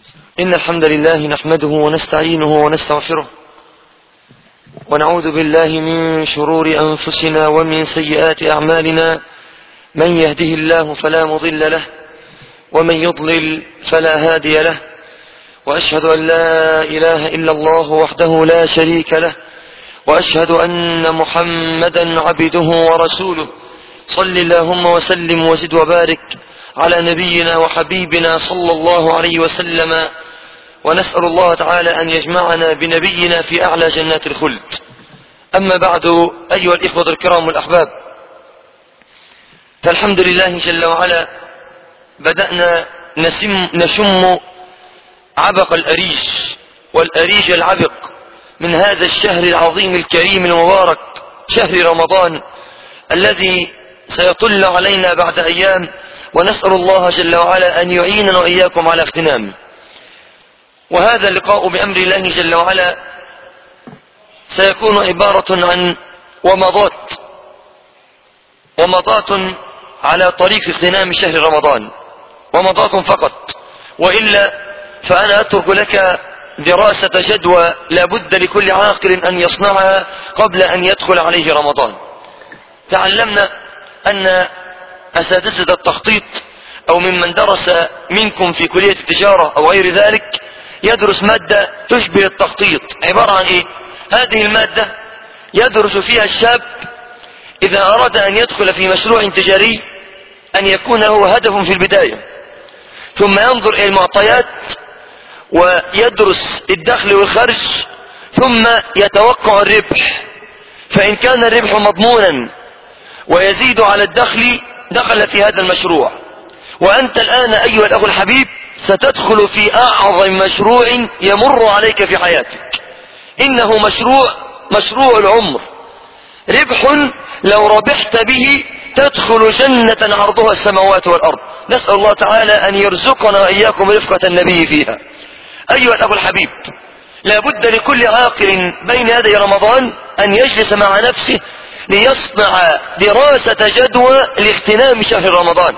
إن الحمد لله نحمده ونستعينه ونستغفره ونعوذ بالله من شرور أنفسنا ومن سيئات أعمالنا من يهده الله فلا مضل له ومن يضلل فلا هادي له وأشهد أن لا إله إلا الله وحده لا شريك له وأشهد أن محمدا عبده ورسوله صل اللهم وسلم وزد وبارك على نبينا وحبيبنا صلى الله عليه وسلم ونسأل الله تعالى أن يجمعنا بنبينا في أعلى جنات الخلد أما بعد أيها الإخوة الكرام والأحباب فالحمد لله جل وعلا بدأنا نسم نشم عبق الأريج والأريج العبق من هذا الشهر العظيم الكريم المبارك شهر رمضان الذي سيطل علينا بعد أيام ونسأل الله جل وعلا أن يعيننا وإياكم على اغتنامه وهذا اللقاء بأمر الله جل وعلا سيكون عبارة عن ومضات ومضات على طريق اغتنام شهر رمضان ومضات فقط وإلا فأنا أترك لك دراسة جدوى لا بد لكل عاقل أن يصنعها قبل أن يدخل عليه رمضان تعلمنا أن أساتذة التخطيط أو ممن درس منكم في كلية التجارة أو غير ذلك يدرس مادة تشبه التخطيط عبارة عن إيه؟ هذه المادة يدرس فيها الشاب إذا أراد أن يدخل في مشروع تجاري أن يكون له هدف في البداية ثم ينظر إلى المعطيات ويدرس الدخل والخرج ثم يتوقع الربح فإن كان الربح مضمونا ويزيد على الدخل دخل في هذا المشروع وأنت الآن أيها الأخ الحبيب ستدخل في أعظم مشروع يمر عليك في حياتك إنه مشروع مشروع العمر ربح لو ربحت به تدخل جنة عرضها السماوات والأرض نسأل الله تعالى أن يرزقنا وإياكم رفقة النبي فيها أيها الأخ الحبيب لا بد لكل عاقل بين يدي رمضان أن يجلس مع نفسه ليصنع دراسة جدوى لاغتنام شهر رمضان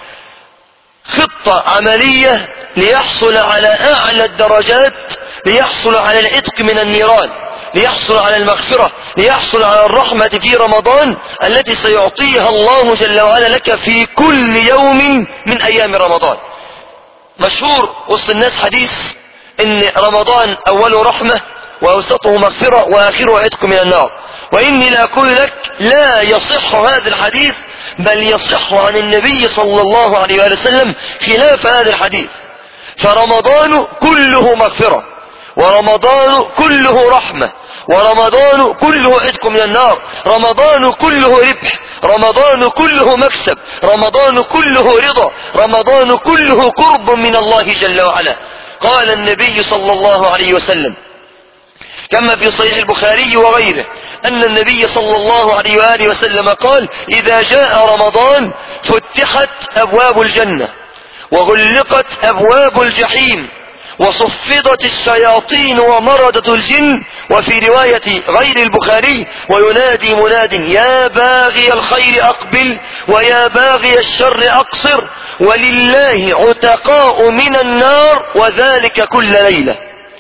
خطة عملية ليحصل على أعلى الدرجات ليحصل على العتق من النيران ليحصل على المغفرة ليحصل على الرحمة في رمضان التي سيعطيها الله جل وعلا لك في كل يوم من أيام رمضان مشهور وسط الناس حديث ان رمضان أوله رحمة وأوسطه مغفرة وآخره عتق من النار وإني لا أقول لك لا يصح هذا الحديث بل يصح عن النبي صلى الله عليه وسلم خلاف هذا الحديث فرمضان كله مغفرة ورمضان كله رحمة ورمضان كله عتق من النار رمضان كله ربح رمضان كله مكسب رمضان كله رضا رمضان كله قرب من الله جل وعلا قال النبي صلى الله عليه وسلم كما في صحيح البخاري وغيره أن النبي صلى الله عليه وآله وسلم قال إذا جاء رمضان فتحت أبواب الجنة وغلقت أبواب الجحيم وصفدت الشياطين ومردة الجن وفي رواية غير البخاري وينادي مناد يا باغي الخير أقبل ويا باغي الشر أقصر ولله عتقاء من النار وذلك كل ليلة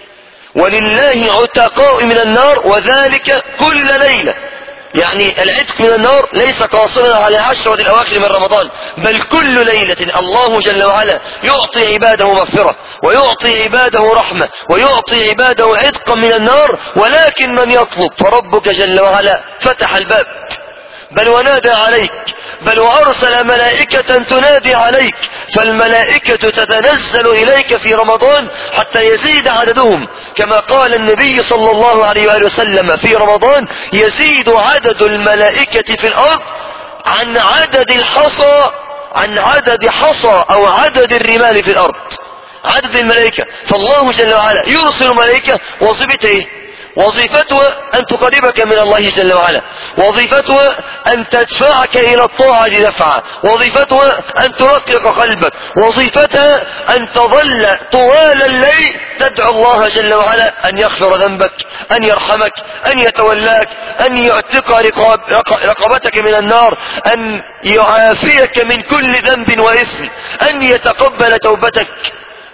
ولله عتقاء من النار وذلك كل ليلة يعني العتق من النار ليس قاصرا على عشرة الأواخر من رمضان بل كل ليلة الله جل وعلا يعطي عباده مغفرة ويعطي عباده رحمة ويعطي عباده عتقا من النار ولكن من يطلب فربك جل وعلا فتح الباب بل ونادى عليك بل وأرسل ملائكة تنادي عليك فالملائكة تتنزل إليك في رمضان حتى يزيد عددهم كما قال النبي صلى الله عليه وآله وسلم في رمضان يزيد عدد الملائكة في الأرض عن عدد الحصى عن عدد حصى أو عدد الرمال في الأرض عدد الملائكة فالله جل وعلا يرسل ملائكة وظيفته ايه وظيفتها أن تقربك من الله جل وعلا وظيفتها أن تدفعك إلى الطاعة دفعا وظيفتها أن ترقق قلبك وظيفتها أن تظل طوال الليل تدعو الله جل وعلا أن يغفر ذنبك أن يرحمك أن يتولاك أن يعتق رقاب رقبتك من النار أن يعافيك من كل ذنب وإثم أن يتقبل توبتك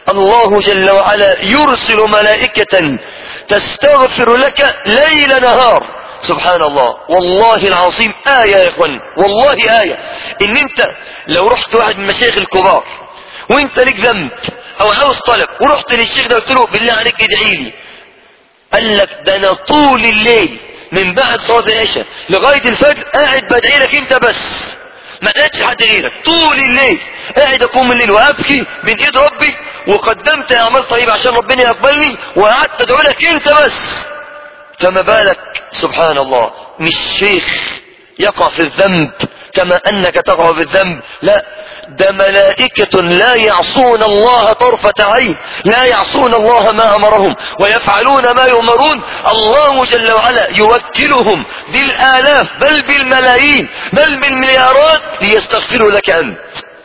الله جل وعلا يرسل ملائكة تستغفر لك ليل نهار سبحان الله والله العظيم آية يا إخوان والله آية إن أنت لو رحت واحد من مشايخ الكبار وأنت لك ذنب أو عاوز طلب ورحت للشيخ ده قلت له بالله عليك ادعي لي قال لك ده أنا طول الليل من بعد صلاة العشاء لغاية الفجر قاعد بدعي لك أنت بس ما لقيتش حد غيرك طول الليل قاعد اقوم الليل وابكي بين ايد ربي وقدمت اعمال طيبه عشان ربنا يقبلني وقعدت ادعو لك انت بس فما بالك سبحان الله مش شيخ يقع في الذنب كما انك تقع في الذنب لا ده ملائكة لا يعصون الله طرفة عين لا يعصون الله ما امرهم ويفعلون ما يؤمرون الله جل وعلا يوكلهم بالالاف بل بالملايين بل بالمليارات ليستغفروا لك انت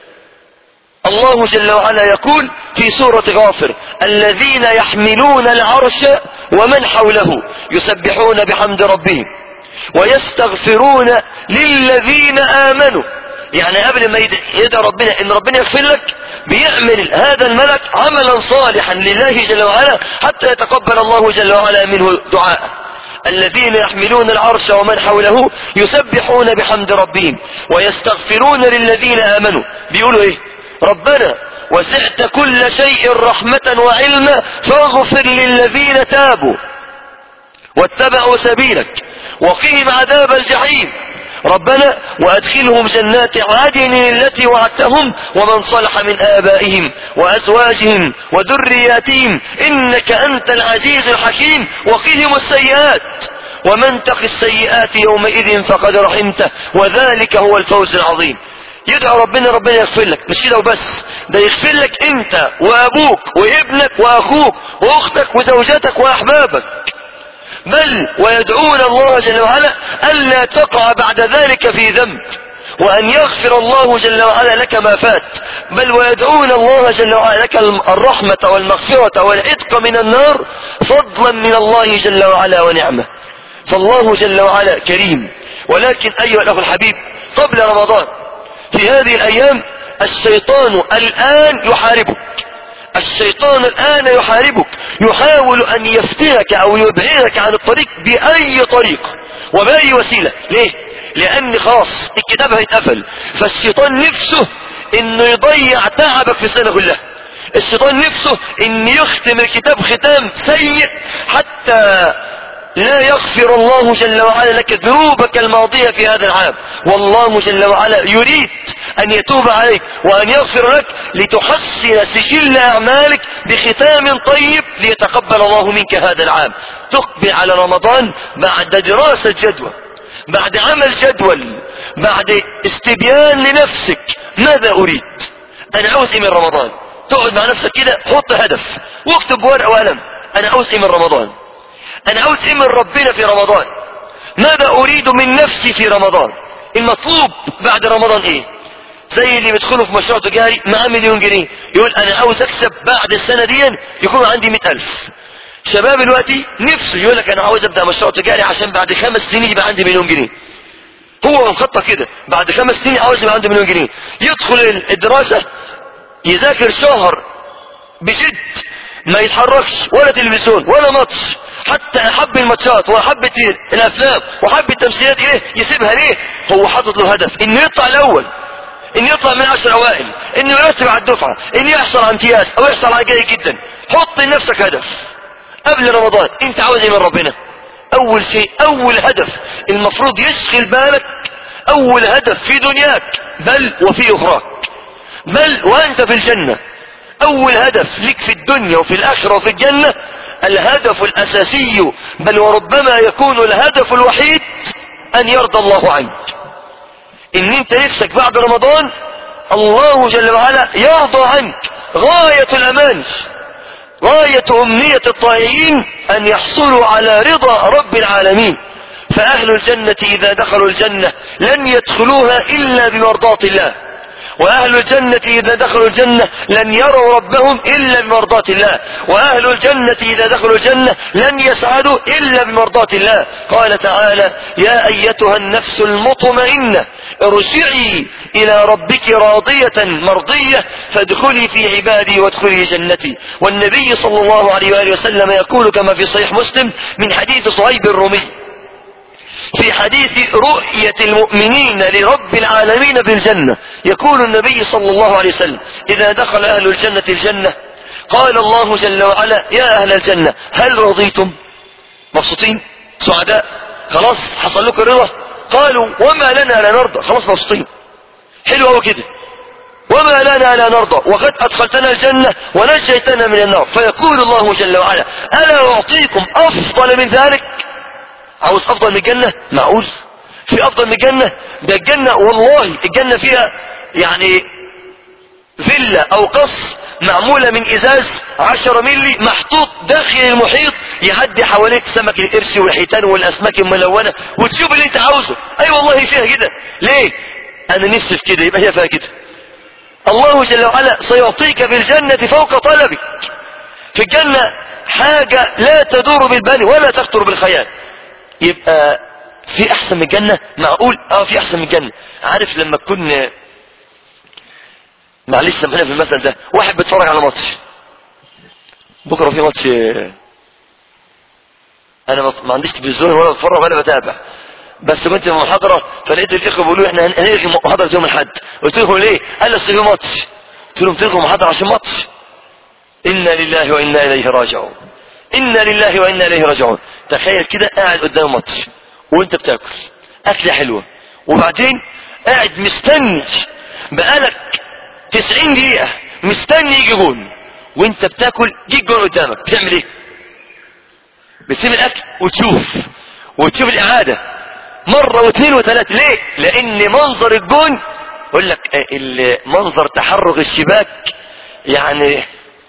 الله جل وعلا يقول في سورة غافر الذين يحملون العرش ومن حوله يسبحون بحمد ربهم ويستغفرون للذين آمنوا يعني قبل ما يدعى ربنا ان ربنا يغفر لك بيعمل هذا الملك عملا صالحا لله جل وعلا حتى يتقبل الله جل وعلا منه دعاءه الذين يحملون العرش ومن حوله يسبحون بحمد ربهم ويستغفرون للذين آمنوا بيقولوا ايه ربنا وسعت كل شيء رحمة وعلما فاغفر للذين تابوا واتبعوا سبيلك وقهم عذاب الجحيم ربنا وادخلهم جنات عدن التي وعدتهم ومن صلح من آبائهم وأزواجهم وذرياتهم إنك أنت العزيز الحكيم وقهم السيئات ومن تق السيئات يومئذ فقد رحمته وذلك هو الفوز العظيم يدعو ربنا ربنا يغفر لك مش كده وبس ده يغفر لك انت وابوك وابنك واخوك واختك وزوجتك واحبابك بل ويدعون الله جل وعلا ألا تقع بعد ذلك في ذنب وأن يغفر الله جل وعلا لك ما فات بل ويدعون الله جل وعلا لك الرحمة والمغفرة والعتق من النار فضلا من الله جل وعلا ونعمة فالله جل وعلا كريم ولكن أيها الأخ الحبيب قبل رمضان في هذه الأيام الشيطان الآن يحاربك الشيطان الآن يحاربك يحاول أن يفتنك أو يبعدك عن الطريق بأي طريقة وبأي وسيلة ليه؟ لأن خلاص الكتاب هيتقفل فالشيطان نفسه إنه يضيع تعبك في السنة كلها الشيطان نفسه إن يختم الكتاب ختام سيء حتى لا يغفر الله جل وعلا لك ذنوبك الماضية في هذا العام والله جل وعلا يريد أن يتوب عليك وأن يغفر لك لتحسن سجل أعمالك بختام طيب ليتقبل الله منك هذا العام تقبل على رمضان بعد دراسة جدوى بعد عمل جدول بعد استبيان لنفسك ماذا أريد أنا عاوز إيه من رمضان تقعد مع نفسك كده حط هدف واكتب ورقة وقلم أنا عاوز إيه من رمضان انا عاوز ايه من ربنا في رمضان ماذا اريد من نفسي في رمضان المطلوب بعد رمضان ايه زي اللي بيدخلوا في مشروع تجاري معاه مليون جنيه يقول انا عاوز اكسب بعد السنة دي يكون عندي مئة الف شباب دلوقتي نفسه يقول لك انا عاوز ابدا مشروع تجاري عشان بعد خمس سنين يبقى عندي مليون جنيه هو مخطط كده بعد خمس سنين عاوز يبقى عنده مليون جنيه يدخل الدراسة يذاكر شهر بجد ما يتحركش ولا تلفزيون ولا ماتش حتى احب الماتشات واحب الافلام واحب التمثيلات ايه يسيبها ليه هو حاطط له هدف انه يطلع الاول انه يطلع من عشر اوائل انه يرتب على الدفعة انه يحصل على امتياز او يحصل على جيد جدا حط لنفسك هدف قبل رمضان انت عاوز ايه من ربنا اول شيء اول هدف المفروض يشغل بالك اول هدف في دنياك بل وفي اخراك بل وانت في الجنة اول هدف لك في الدنيا وفي الاخرة وفي الجنة الهدف الاساسي بل وربما يكون الهدف الوحيد ان يرضى الله عنك ان انت نفسك بعد رمضان الله جل وعلا يرضى عنك غاية الامان غاية امنية الطائعين ان يحصلوا على رضا رب العالمين فاهل الجنة اذا دخلوا الجنة لن يدخلوها الا بمرضاة الله وأهل الجنة إذا دخلوا الجنة لن يروا ربهم إلا بمرضاة الله وأهل الجنة إذا دخلوا الجنة لن يسعدوا إلا بمرضاة الله قال تعالى يا أيتها النفس المطمئنة ارجعي إلى ربك راضية مرضية فادخلي في عبادي وادخلي جنتي والنبي صلى الله عليه وآله وسلم يقول كما في صحيح مسلم من حديث صهيب الرومي في حديث رؤية المؤمنين لرب العالمين بالجنة يقول النبي صلى الله عليه وسلم إذا دخل أهل الجنة الجنة قال الله جل وعلا يا أهل الجنة هل رضيتم مبسوطين سعداء خلاص حصل لكم رضا قالوا وما لنا لا نرضى خلاص مبسوطين حلو قوي كده وما لنا لا نرضى وقد أدخلتنا الجنة ونجيتنا من النار فيقول الله جل وعلا ألا أعطيكم أفضل من ذلك عاوز افضل من الجنة معقول في افضل من الجنة ده الجنة والله الجنة فيها يعني فيلا او قصر معمولة من ازاز عشرة ملي محطوط داخل المحيط يعدي حواليك سمك القرش والحيتان والاسماك الملونة وتشوف اللي انت عاوزه اي أيوة والله فيها كده ليه انا نفسي في كده يبقى هي فيها كده الله جل وعلا سيعطيك في الجنة فوق طلبك في الجنة حاجة لا تدور بالبال ولا تخطر بالخيال يبقى في احسن من الجنة معقول اه في احسن من الجنة عارف لما تكون معلش سامحنا في المثل ده واحد بيتفرج على ماتش بكره في ماتش انا ما عنديش تلفزيون ولا بتفرج ولا بتابع بس كنت في محاضره فلقيت الاخوه بيقولوا احنا هنلغي محاضره يوم الاحد قلت لهم ليه؟ قال لي اصل في ماتش قلت لهم تلغوا محاضره عشان ماتش انا لله وانا اليه راجعون انا لله وانا اليه راجعون تخيل كده قاعد قدام ماتش وانت بتاكل اكله حلوه وبعدين قاعد مستني بقالك 90 دقيقه مستني يجي جون وانت بتاكل جه الجون قدامك بتعمل ايه بتسيب الاكل وتشوف وتشوف الاعاده مره واثنين وثلاثه ليه لان منظر الجون يقول لك منظر تحرك الشباك يعني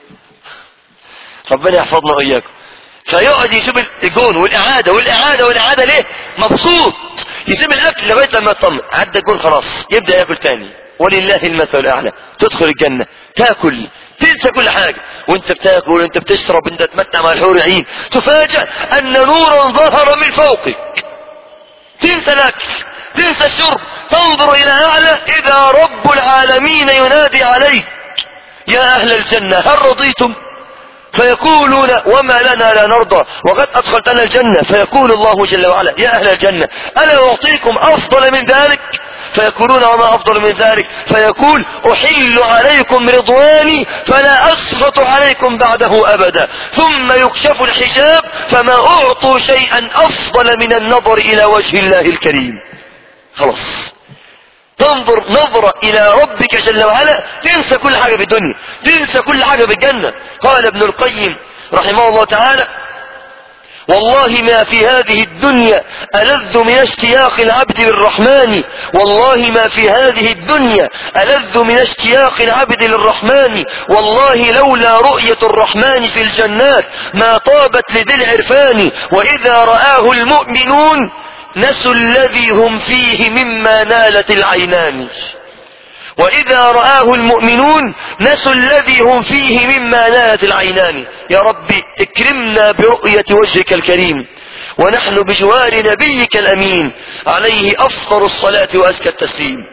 ربنا يحفظنا واياكم فيقعد يشوف الجون والاعاده والاعاده والاعاده ليه مبسوط يسيب الاكل لغايه لما يطمن عدى الجون خلاص يبدا ياكل تاني ولله المثل الاعلى تدخل الجنه تاكل تنسى كل حاجه وانت بتاكل وانت بتشرب انت تتمتع مع الحور العين تفاجأ ان نورا ظهر من فوقك تنسى الاكل تنسى الشرب تنظر الى اعلى اذا رب العالمين ينادي عليك يا اهل الجنه هل رضيتم فيقولون وما لنا لا نرضى وقد أدخلتنا الجنة فيقول الله جل وعلا يا أهل الجنة ألا أعطيكم أفضل من ذلك فيقولون وما أفضل من ذلك فيقول أحل عليكم رضواني فلا أسخط عليكم بعده أبدا ثم يكشف الحجاب فما أعطوا شيئا أفضل من النظر إلى وجه الله الكريم خلاص تنظر نظرة إلى ربك جل وعلا تنسى كل حاجة في الدنيا تنسى كل حاجة في الجنة قال ابن القيم رحمه الله تعالى والله ما في هذه الدنيا ألذ من اشتياق العبد للرحمن والله ما في هذه الدنيا ألذ من اشتياق العبد للرحمن والله لولا رؤية الرحمن في الجنات ما طابت لذي العرفان وإذا رآه المؤمنون نسوا الذي هم فيه مما نالت العينان وإذا رآه المؤمنون نسوا الذي هم فيه مما نالت العينان يا رب اكرمنا برؤية وجهك الكريم ونحن بجوار نبيك الأمين عليه أفضل الصلاة وأزكى التسليم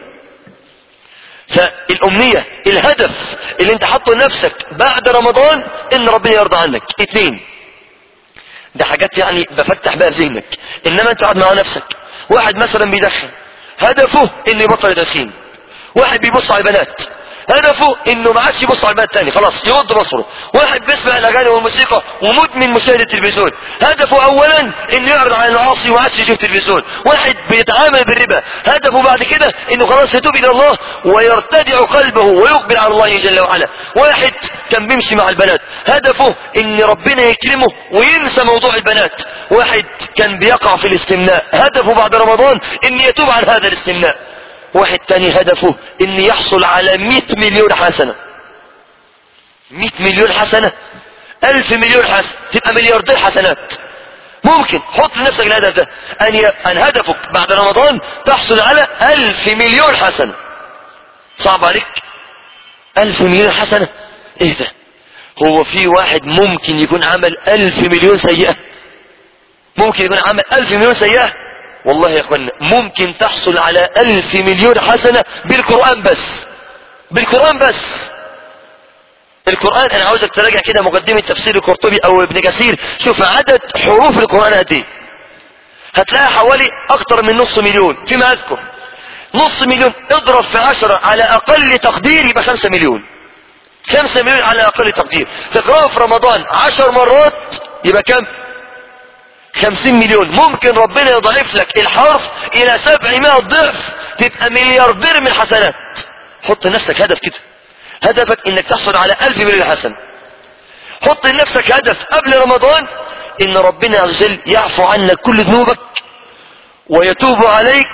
فالأمنية الهدف اللي انت حطه لنفسك بعد رمضان ان ربنا يرضى عنك اثنين ده حاجات يعني بفتح بقى في ذهنك انما انت قاعد مع نفسك واحد مثلا بيدخن هدفه انه يبطل التدخين واحد بيبص على البنات هدفه انه ما عادش يبص على البنات تاني خلاص يغض بصره واحد بيسمع الاغاني والموسيقى ومدمن مشاهده التلفزيون هدفه اولا انه يعرض عن المعاصي وما عادش يشوف تلفزيون واحد بيتعامل بالربا هدفه بعد كده انه خلاص يتوب الى الله ويرتدع قلبه ويقبل على الله جل وعلا واحد كان بيمشي مع البنات هدفه ان ربنا يكرمه وينسى موضوع البنات واحد كان بيقع في الاستمناء هدفه بعد رمضان ان يتوب عن هذا الاستمناء واحد تاني هدفه ان يحصل على 100 مليون حسنة 100 مليون حسنة 1000 مليون حسنة تبقى ملياردير حسنات ممكن حط لنفسك الهدف ده ان, ي... أن هدفك بعد رمضان تحصل على 1000 مليون حسنة صعب عليك ألف مليون حسنة ايه ده هو في واحد ممكن يكون عمل ألف مليون سيئة ممكن يكون عمل ألف مليون سيئة والله يا اخوانا ممكن تحصل على ألف مليون حسنة بالقرآن بس بالقرآن بس القرآن انا عاوزك تراجع كده مقدمة تفسير القرطبي او ابن كثير شوف عدد حروف القرآن قد ايه هتلاقي حوالي اكتر من نص مليون فيما اذكر نص مليون اضرب في عشرة على اقل تقدير يبقى خمسة مليون خمسة مليون على اقل تقدير تقرأه في رمضان عشر مرات يبقى كم خمسين مليون ممكن ربنا يضاعف لك الحرف الى سبعمائة ضعف تبقى ملياردير من الحسنات حط لنفسك هدف كده هدفك انك تحصل على الف مليون حسن حط لنفسك هدف قبل رمضان ان ربنا عز وجل يعفو عنك كل ذنوبك ويتوب عليك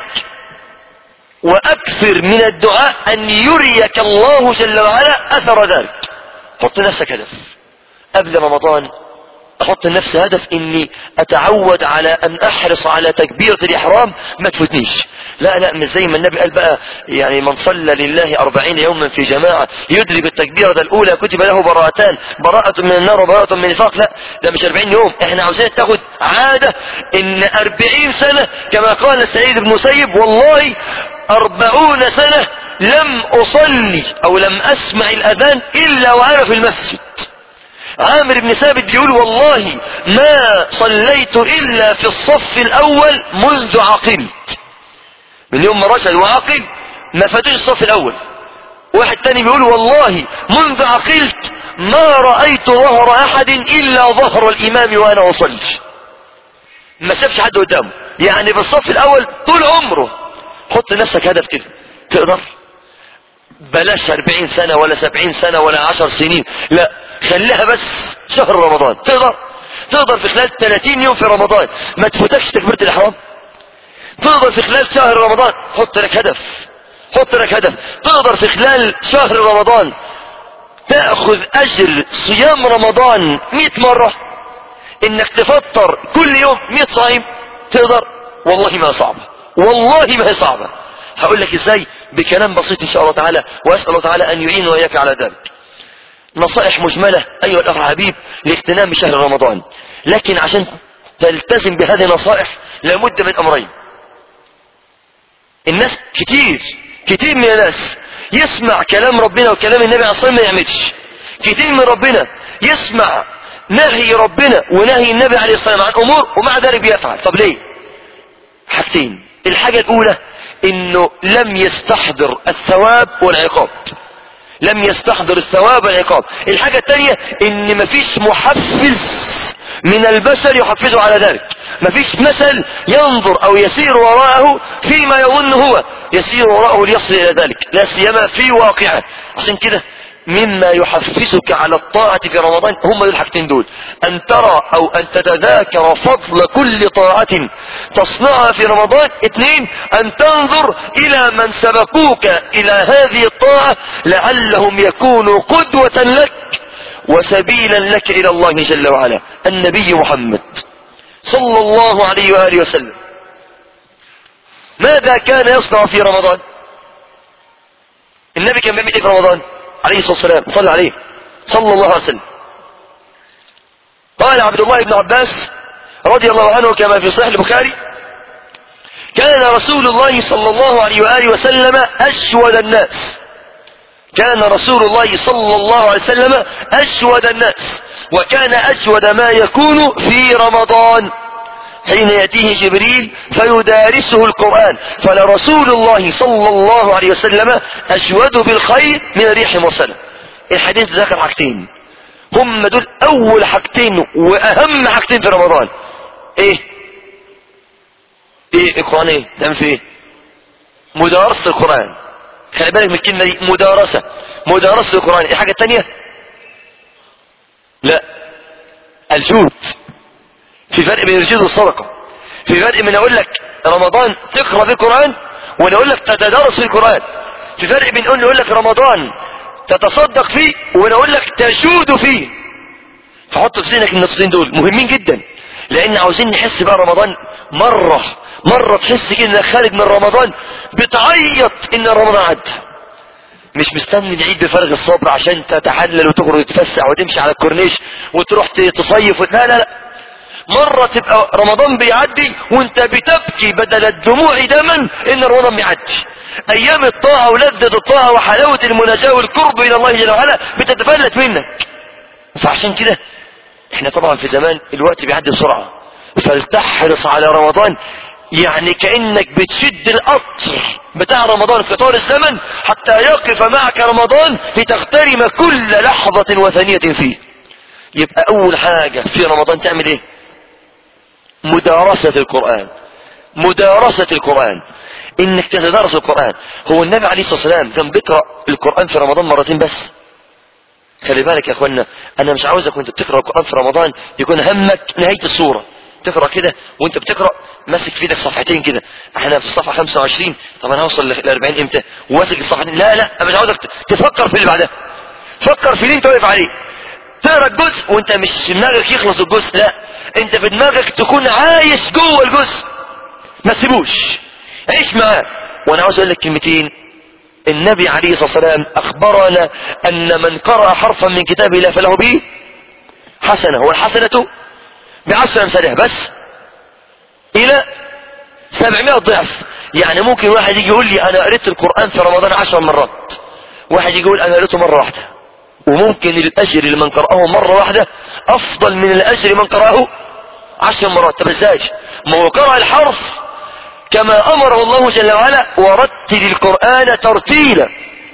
واكثر من الدعاء ان يريك الله جل وعلا اثر ذلك حط لنفسك هدف قبل رمضان احط لنفسي هدف اني اتعود على ان احرص على تكبيرة الاحرام ما تفوتنيش لا لا مش زي ما النبي قال بقى يعني من صلى لله أربعين يوما في جماعة يدرك التكبيرة الاولى كتب له براءتان براءة من النار وبراءة من النفاق لا ده مش 40 يوم احنا عاوزين تاخد عادة ان 40 سنة كما قال سعيد بن مسيب والله أربعون سنة لم أصلي أو لم أسمع الأذان إلا وأنا في المسجد عامر بن ثابت بيقول والله ما صليت إلا في الصف الأول منذ عقلت من يوم ما رشد وعقل ما فاتوش الصف الأول واحد تاني بيقول والله منذ عقلت ما رأيت ظهر أحد إلا ظهر الإمام وأنا أصلي ما شافش حد قدامه يعني في الصف الأول طول عمره حط نفسك هدف كده تقدر بلاش 40 سنة ولا 70 سنة ولا 10 سنين لا خليها بس شهر رمضان تقدر تقدر في خلال 30 يوم في رمضان ما تفوتكش تكبيرة الإحرام تقدر في خلال شهر رمضان حط لك هدف حط لك هدف تقدر في خلال شهر رمضان تأخذ أجر صيام رمضان 100 مرة انك تفطر كل يوم 100 صايم تقدر والله ما صعبة والله ما هي صعبة هقول لك ازاي بكلام بسيط ان شاء الله تعالى واسال الله تعالى ان يعين واياك على ذلك نصائح مجملة ايها الاخ حبيب لاغتنام شهر رمضان لكن عشان تلتزم بهذه النصائح لابد من امرين الناس كتير كتير من الناس يسمع كلام ربنا وكلام النبي عليه الصلاه والسلام ما يعملش كتير من ربنا يسمع نهي ربنا ونهي النبي عليه الصلاه والسلام عن امور ومع ذلك بيفعل طب ليه حاجتين الحاجه الاولى انه لم يستحضر الثواب والعقاب لم يستحضر الثواب والعقاب الحاجة الثانية ان مفيش محفز من البشر يحفزه على ذلك مفيش مثل ينظر او يسير وراءه فيما يظن هو يسير وراءه ليصل الى ذلك لا سيما في واقعه عشان كده مما يحفزك على الطاعة في رمضان هم دول الحاجتين دول أن ترى أو أن تتذاكر فضل كل طاعة تصنعها في رمضان اثنين أن تنظر إلى من سبقوك إلى هذه الطاعة لعلهم يكونوا قدوة لك وسبيلا لك إلى الله جل وعلا النبي محمد صلى الله عليه وآله وسلم ماذا كان يصنع في رمضان النبي كان بيعمل ايه في رمضان عليه الصلاة والسلام صلى عليه صلى الله عليه وسلم قال عبد الله بن عباس رضي الله عنه كما في صحيح البخاري كان رسول الله صلى الله عليه وآله وسلم أشود الناس كان رسول الله صلى الله عليه وسلم أشود الناس وكان أشود ما يكون في رمضان حين يأتيه جبريل فيدارسه القرآن فلرسول الله صلى الله عليه وسلم أشود بالخير من ريح مرسلة الحديث ذكر حاجتين هم دول أول حاجتين وأهم حاجتين في رمضان إيه إيه القرآن إيه تعمل في إيه مدارسة القرآن خلي بالك من الكلمة دي مدارسة مدارسة القرآن إيه حاجة تانية لا الجود في فرق بين الجود والصدقة في فرق من اقول لك رمضان تقرأ في القرآن وانا اقول لك تتدرس في القرآن في فرق بين اقول لك رمضان تتصدق فيه وانا اقول لك تجود فيه فحط في ذهنك النقطتين دول مهمين جدا لان عاوزين نحس بقى رمضان مرة مرة تحس كده انك خارج من رمضان بتعيط ان رمضان عدى مش مستني العيد بفارغ الصبر عشان تتحلل وتخرج تتفسح وتمشي على الكورنيش وتروح تصيف لا لا لا مرة تبقى رمضان بيعدي وانت بتبكي بدل الدموع دما ان رمضان بيعدي ايام الطاعة ولذة الطاعة وحلاوة المناجاة والقرب الى الله جل وعلا بتتفلت منك فعشان كده احنا طبعا في زمان الوقت بيعدي بسرعة فلتحرص على رمضان يعني كأنك بتشد القطر بتاع رمضان في طول الزمن حتى يقف معك رمضان لتغترم كل لحظة وثانية فيه يبقى أول حاجة في رمضان تعمل إيه؟ مدارسة القرآن مدارسة القرآن إنك تتدرس القرآن هو النبي عليه الصلاة والسلام كان بيقرأ القرآن في رمضان مرتين بس خلي بالك يا اخوانا انا مش عاوزك وانت بتقرا القران في رمضان يكون همك نهايه السوره تقرا كده وانت بتقرا ماسك في ايدك صفحتين كده احنا في الصفحه 25 طب انا هوصل ل 40 امتى وماسك الصفحتين لا لا انا مش عاوزك تفكر في اللي بعدها فكر في اللي انت واقف عليه تقرا الجزء وانت مش في دماغك يخلص الجزء لا انت في دماغك تكون عايش جوه الجزء ما تسيبوش عيش معاه وانا عاوز اقول لك كلمتين النبي عليه الصلاة والسلام أخبرنا أن من قرأ حرفا من كتاب الله فله به حسنة والحسنة بعشر أمثالها بس إلى سبعمائة ضعف يعني ممكن واحد يجي يقول لي أنا قريت القرآن في رمضان عشر مرات واحد يجي يقول أنا قريته مرة واحدة وممكن الأجر لمن قرأه مرة واحدة أفضل من الأجر من قرأه عشر مرات طب ازاي ما هو قرأ الحرف كما أمره الله جل وعلا ورتل القرآن ترتيلا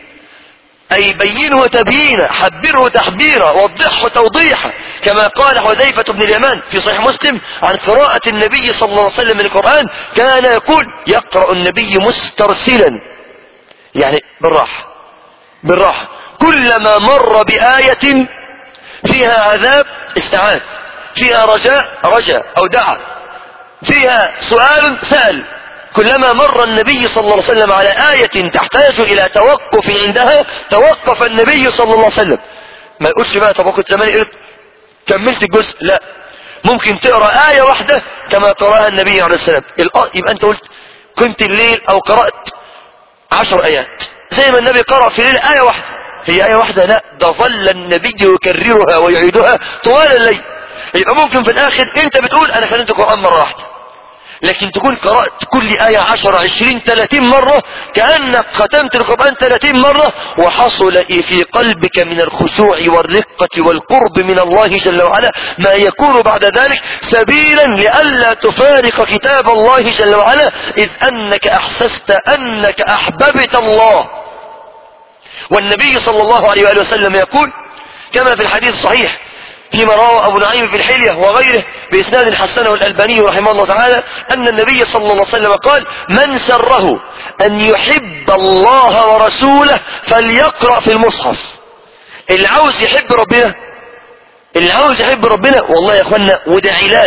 أي بينه تبيينا حبره تحبيرا وضحه توضيحا كما قال حذيفة بن اليمان في صحيح مسلم عن قراءة النبي صلى الله عليه وسلم من القرآن كان يقول يقرأ النبي مسترسلا يعني بالراحة بالراحة كلما مر بآية فيها عذاب استعان فيها رجاء رجاء أو دعا فيها سؤال سأل كلما مر النبي صلى الله عليه وسلم على آية تحتاج إلى توقف عندها توقف النبي صلى الله عليه وسلم ما يقولش بقى طب كنت زمان قلت كملت الجزء لا ممكن تقرأ آية واحدة كما قرأها النبي عليه السلام يبقى أنت قلت كنت الليل أو قرأت عشر آيات زي ما النبي قرأ في الليل آية واحدة هي آية واحدة لا ده ظل النبي يكررها ويعيدها طوال الليل يبقى ممكن في الآخر أنت بتقول أنا خليت القرآن مرة واحدة لكن تكون قرأت كل آية عشر عشرين ثلاثين مرة كأنك ختمت القرآن ثلاثين مرة وحصل في قلبك من الخشوع والرقة والقرب من الله جل وعلا ما يكون بعد ذلك سبيلا لئلا تفارق كتاب الله جل وعلا إذ أنك أحسست أنك أحببت الله والنبي صلى الله عليه وآله وسلم يقول كما في الحديث الصحيح فيما روى أبو نعيم في الحلية وغيره بإسناد حسنه الألباني رحمه الله تعالى أن النبي صلى الله عليه وسلم قال من سره أن يحب الله ورسوله فليقرأ في المصحف اللي عاوز يحب ربنا اللي عاوز يحب ربنا والله يا اخوانا وده علاج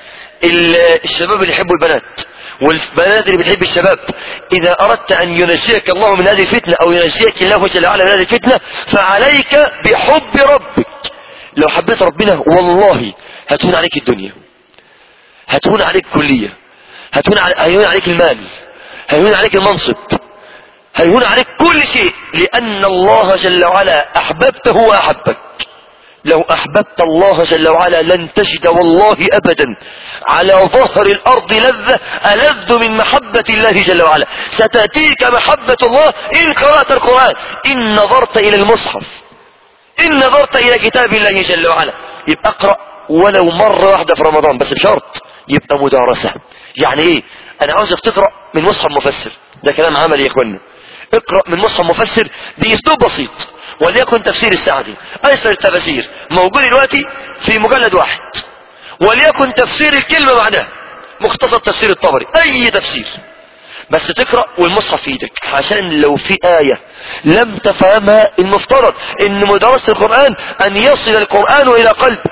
الشباب اللي يحبوا البنات والبنات اللي بتحب الشباب إذا أردت أن ينجيك الله من هذه الفتنة أو ينجيك الله جل وعلا من هذه الفتنة فعليك بحب ربك لو حبيت ربنا والله هتهون عليك الدنيا هتهون عليك كلية هتهون عليك, هيهون عليك المال هيهون عليك المنصب هيهون عليك كل شيء لأن الله جل وعلا أحببته وأحبك لو أحببت الله جل وعلا لن تجد والله أبدا على ظهر الأرض لذة ألذ من محبة الله جل وعلا ستأتيك محبة الله إن قرأت القرآن إن نظرت إلى المصحف إن نظرت إلى كتاب الله جل وعلا يبقى اقرأ ولو مرة واحدة في رمضان بس بشرط يبقى مدارسة يعني ايه انا عاوزك تقرأ من مصحف مفسر ده كلام عملي يا اخوانا اقرأ من مصحف مفسر باسلوب بسيط وليكن تفسير السعدي ايسر التفاسير موجود دلوقتي في مجلد واحد وليكن تفسير الكلمة معناها مختصر تفسير الطبري اي تفسير بس تقرأ والمصحف في ايدك عشان لو في آية لم تفهمها المفترض ان مدرسة القرآن ان يصل القرآن الى قلبك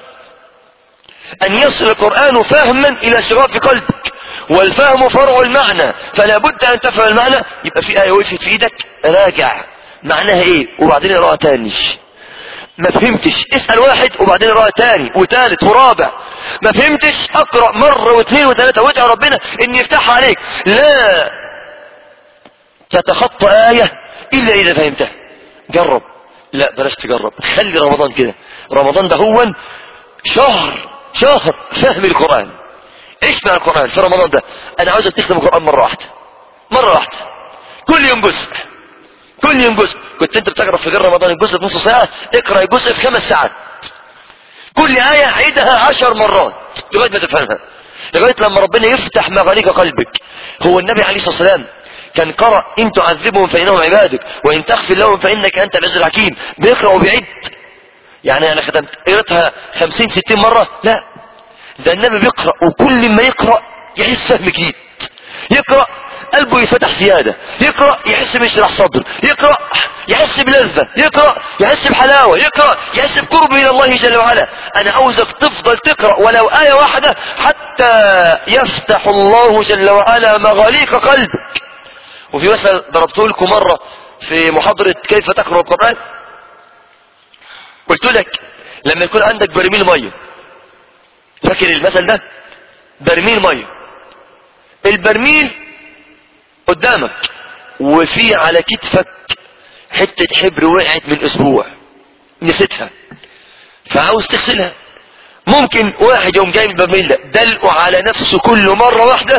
ان يصل القرآن فهما الى شغاف قلبك والفهم فرع المعنى فلا بد ان تفهم المعنى يبقى في آية وقفت في ايدك راجع معناها ايه وبعدين اقراها تاني ما فهمتش اسأل واحد وبعدين اقرا تاني وتالت ورابع ما فهمتش اقرأ مرة واثنين وثلاثة وادعي ربنا ان يفتحها عليك لا تتخطى آية الا اذا فهمتها جرب لا بلاش تجرب خلي رمضان كده رمضان ده هو شهر شهر فهم القرآن ايش مع القرآن في رمضان ده انا عاوزك تختم القرآن مرة واحدة مرة واحدة كل يوم جزء كل يوم جزء كنت انت بتقرا في غير رمضان الجزء بنص ساعة اقرا الجزء في خمس ساعات كل آية عيدها عشر مرات لغاية ما تفهمها لغاية لما ربنا يفتح مغاليق قلبك هو النبي عليه الصلاة والسلام كان قرأ إن تعذبهم فإنهم عبادك وإن تغفر لهم فإنك أنت العزيز الحكيم بيقرأ وبيعد يعني أنا ختمت قريتها خمسين ستين مرة لا ده النبي بيقرأ وكل ما يقرأ يحس فهم جديد يقرأ قلبه يفتح زيادة يقرأ يحس بيشرح صدر يقرأ يحس بلذة يقرأ يحس بحلاوة يقرأ يحس بقرب من الله جل وعلا أنا عاوزك تفضل تقرأ ولو آية واحدة حتى يفتح الله جل وعلا مغاليق قلبك وفي مثل ضربته لكم مرة في محاضرة كيف تقرأ القرآن قلت لك لما يكون عندك برميل مية فاكر المثل ده برميل مية البرميل قدامك وفي على كتفك حتة حبر وقعت من اسبوع نسيتها فعاوز تغسلها ممكن واحد يوم جاي من البرميل ده دلقه على نفسه كل مرة واحدة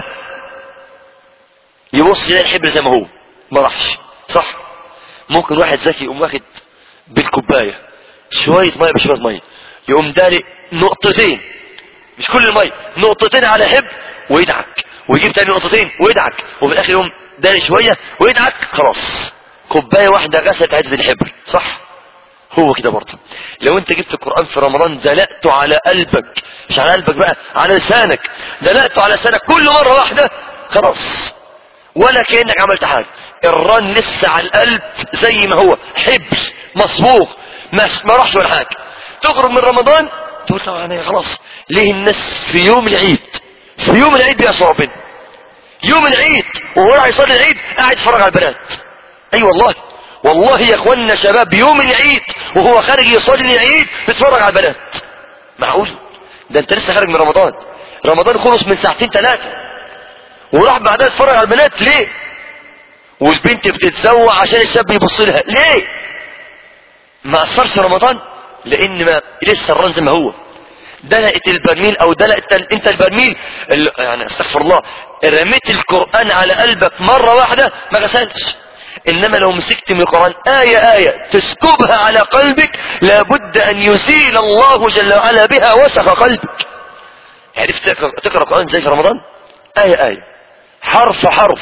يبص يلاقي الحبر زي ما هو ما راحش صح ممكن واحد ذكي يقوم واخد بالكوبايه شويه ميه بشويه ميه يقوم داري نقطتين مش كل الميه نقطتين على حبر ويدعك ويجيب تاني نقطتين ويدعك وفي الاخر يقوم داري شويه ويدعك خلاص كوبايه واحده غسلت عجز الحبر صح هو كده برضه لو انت جبت القرآن في رمضان دلقته على قلبك مش على قلبك بقى على لسانك دلقته على لسانك كل مرة واحدة خلاص ولا كأنك عملت حاجة الرن لسه على القلب زي ما هو حبر مصبوغ ما ما راحش ولا حاجة تخرج من رمضان تقول طبعا انا خلاص ليه الناس في يوم العيد في يوم العيد بيعصوا ربنا يوم العيد وهو راح يصلي العيد قاعد يتفرج على البنات اي أيوة والله والله يا اخوانا شباب يوم العيد وهو خارج يصلي العيد بيتفرج على البنات معقول ده انت لسه خارج من رمضان رمضان خلص من ساعتين ثلاثه وراح بعدها يتفرج على البنات ليه والبنت بتتزوع عشان الشاب يبص لها ليه ما اثرش رمضان لان ما لسه الرن زي ما هو دلقت البرميل او دلقت انت البرميل ال- يعني استغفر الله رميت القرآن على قلبك مرة واحدة ما غسلتش انما لو مسكت من القرآن آية آية تسكبها على قلبك لابد ان يزيل الله جل وعلا بها وسخ قلبك عرفت تقرأ تقرأ القرآن زي في رمضان آية آية حرف حرف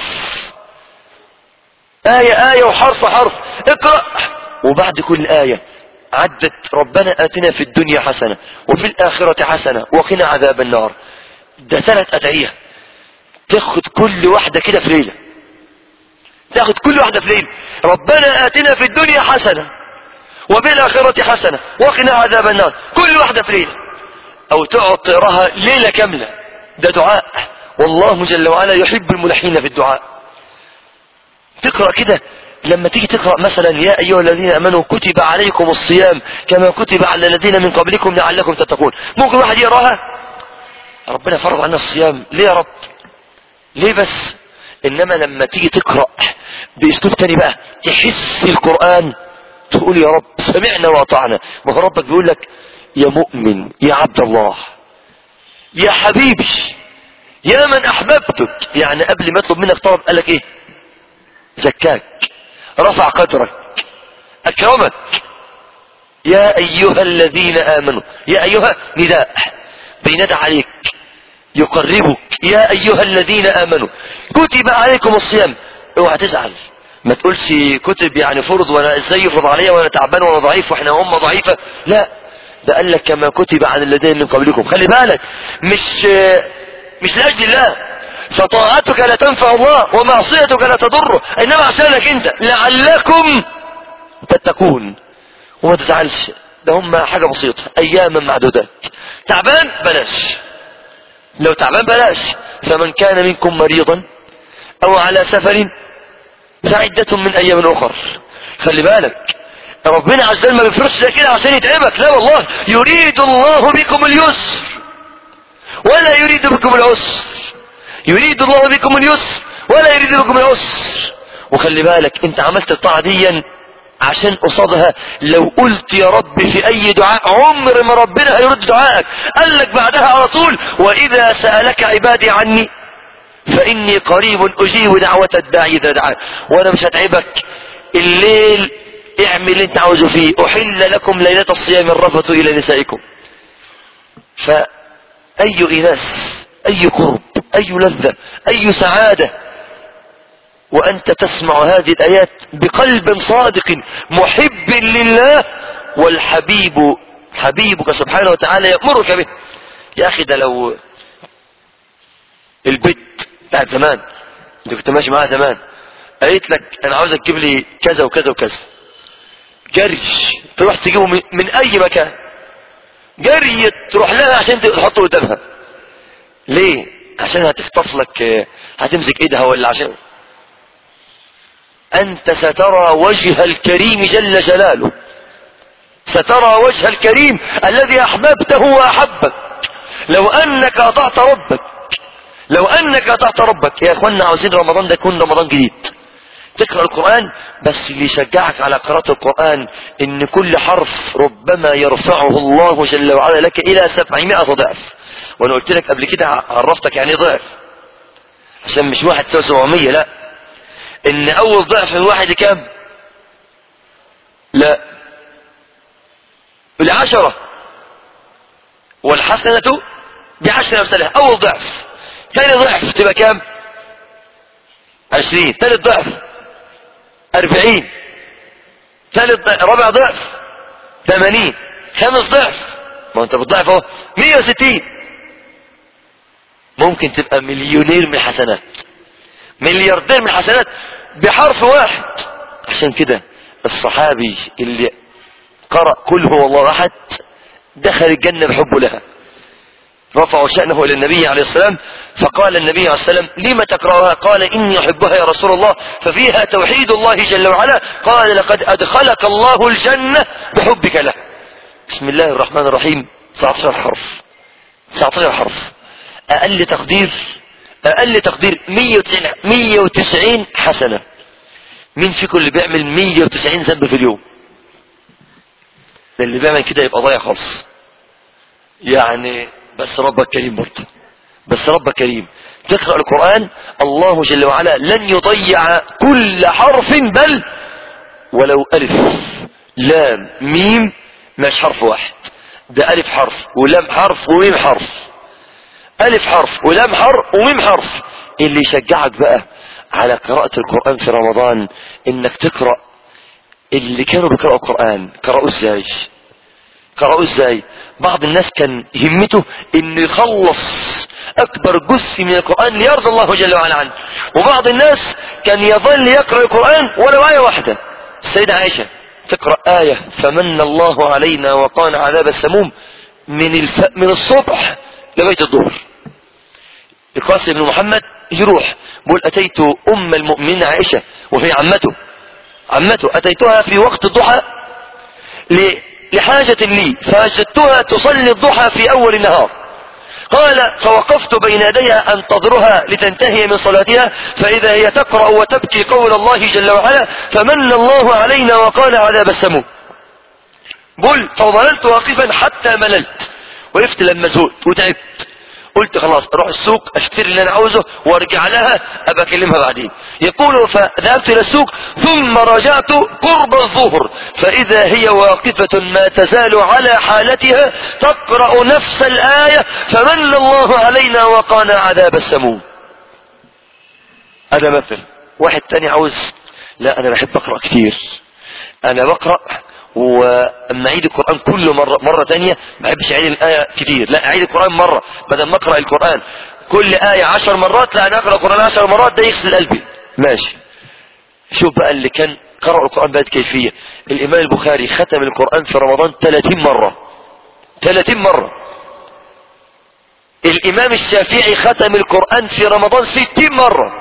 آية آية وحرف حرف اقرأ وبعد كل آية عدت ربنا آتنا في الدنيا حسنة وفي الآخرة حسنة وقنا عذاب النار ده ثلاث أدعية تاخد كل واحدة كده في ليلة تاخد كل واحدة في ليلة ربنا آتنا في الدنيا حسنة وفي الآخرة حسنة وقنا عذاب النار كل واحدة في ليلة أو تقعد تقراها ليلة كاملة ده دعاء والله جل وعلا يحب الملحين في الدعاء تقرأ كده لما تيجي تقرأ مثلا يا أيها الذين أمنوا كتب عليكم الصيام كما كتب على الذين من قبلكم لعلكم تتقون ممكن واحد يقراها ربنا فرض عنا الصيام ليه يا رب ليه بس إنما لما تيجي تقرأ بأسلوب تاني بقى تحس القرآن تقول يا رب سمعنا وأطعنا ما هو ربك بيقول لك يا مؤمن يا عبد الله يا حبيبي يا من أحببتك يعني قبل ما يطلب منك طلب قال لك إيه زكاك رفع قدرك أكرمك يا أيها الذين آمنوا يا أيها نداء بينادى عليك يقربك يا أيها الذين آمنوا كتب عليكم الصيام اوعى تزعل ما تقولش كتب يعني فرض وانا ازاي يفرض عليا وانا تعبان وانا ضعيف واحنا امه ضعيفه لا ده قال لك كما كتب على الذين من قبلكم خلي بالك مش مش لاجل الله فطاعتك لا تنفع الله ومعصيتك لا تضره انما عشانك انت لعلكم تتقون وما تزعلش ده هم حاجة بسيطة اياما معدودات تعبان بلاش لو تعبان بلاش فمن كان منكم مريضا او على سفر فعدة من ايام اخر خلي بالك ربنا عز وجل ما بيفرضش ده كده عشان يتعبك لا والله يريد الله بكم اليسر ولا يريد بكم العسر يريد الله بكم اليسر ولا يريد بكم العسر وخلي بالك انت عملت الطاعة دي عشان قصادها لو قلت يا رب في اي دعاء عمر ما ربنا هيرد دعائك قال لك بعدها على طول واذا سألك عبادي عني فاني قريب اجيب دعوة الداعي اذا دعان وانا مش هتعبك الليل اعمل اللي انت عاوزه فيه احل لكم ليلة الصيام الرفث الى نسائكم فاي اناس اي قرب اي لذة اي سعادة وانت تسمع هذه الايات بقلب صادق محب لله والحبيب حبيبك سبحانه وتعالى يأمرك به يا اخي ده لو البيت بتاعت زمان انت كنت ماشي معاها زمان قالت لك انا عاوزك تجيب لي كذا وكذا وكذا جري تروح تجيبه من, من اي مكان جري تروح لها عشان تحطه قدامها ليه عشان هتخطف لك هتمسك ايدها ولا عشان انت سترى وجه الكريم جل جلاله سترى وجه الكريم الذي احببته واحبك لو انك اطعت ربك لو انك اطعت ربك يا اخوانا عاوزين رمضان ده يكون رمضان جديد تقرا القران بس اللي يشجعك على قراءه القران ان كل حرف ربما يرفعه الله جل وعلا لك الى سبعمائة ضعف وانا قلت لك قبل كده عرفتك يعني ضعف عشان مش واحد تساوي 700 لا ان اول ضعف من واحد كام لا بالعشرة والحسنة بعشر أمثالها أول ضعف ثاني ضعف تبقى كام عشرين ثالث ضعف أربعين ثالث ضعف رابع ضعف ثمانين خامس ضعف ما انت بتضعف اهو مية وستين ممكن تبقى مليونير من الحسنات ملياردير من الحسنات بحرف واحد عشان كده الصحابي اللي قرأ كل هو الله احد دخل الجنة بحبه لها رفعوا شأنه إلى النبي عليه السلام فقال النبي عليه السلام لم تكرهها قال إني أحبها يا رسول الله ففيها توحيد الله جل وعلا قال لقد أدخلك الله الجنة بحبك له بسم الله الرحمن الرحيم 19 حرف 19 حرف أقل تقدير أقل تقدير 190 190 حسنة مين فيكم اللي بيعمل 190 ذنب في اليوم ده اللي بيعمل كده يبقى ضايع خالص يعني بس ربك كريم برضه بس ربك كريم تقرأ القرآن الله جل وعلا لن يضيع كل حرف بل ولو ألف لام ميم مش حرف واحد ده ألف حرف ولام حرف وميم حرف ألف حرف ولام حرف وميم حرف اللي يشجعك بقى على قراءة القرآن في رمضان انك تقرأ اللي كانوا بيقرأوا القرآن قرأوا ازاي قرأوا ازاي بعض الناس كان همته انه يخلص اكبر جزء من القرآن ليرضى الله جل وعلا عنه وبعض الناس كان يظل يقرأ القرآن ولو آية واحدة السيدة عائشة تقرأ آية فمن الله علينا وقانا عذاب السموم من الف... من الصبح لغاية الظهر القاسم بن محمد يروح بقول أتيت أم المؤمنين عائشة وهي عمته عمته أتيتها في وقت الضحى لحاجة لي فوجدتها تصلي الضحى في أول النهار قال فوقفت بين يديها أنتظرها لتنتهي من صلاتها فإذا هي تقرأ وتبكي قول الله جل وعلا فمن الله علينا وقال عذاب السموم قل فظللت واقفا حتى مللت وقفت لما زهقت وتعبت قلت خلاص اروح السوق اشتري اللي انا عاوزه وارجع لها ابقى اكلمها بعدين يقول فذهبت الى السوق ثم رجعت قرب الظهر فاذا هي واقفة ما تزال على حالتها تقرأ نفس الآية فمن الله علينا وقانا عذاب السموم انا مثل واحد تاني عاوز لا انا بحب اقرأ كتير انا بقرأ واما اعيد القرآن كله مرة, مرة تانية ما بحبش اعيد الآية كتير لا اعيد القرآن مرة بدل ما اقرأ القرآن كل آية عشر مرات لا انا اقرأ القرآن عشر مرات ده يغسل قلبي ماشي شوف بقى اللي كان قرأ القرآن بهذه كيفية الامام البخاري ختم القرآن في رمضان 30 مرة 30 مرة الامام الشافعي ختم القرآن في رمضان 60 مرة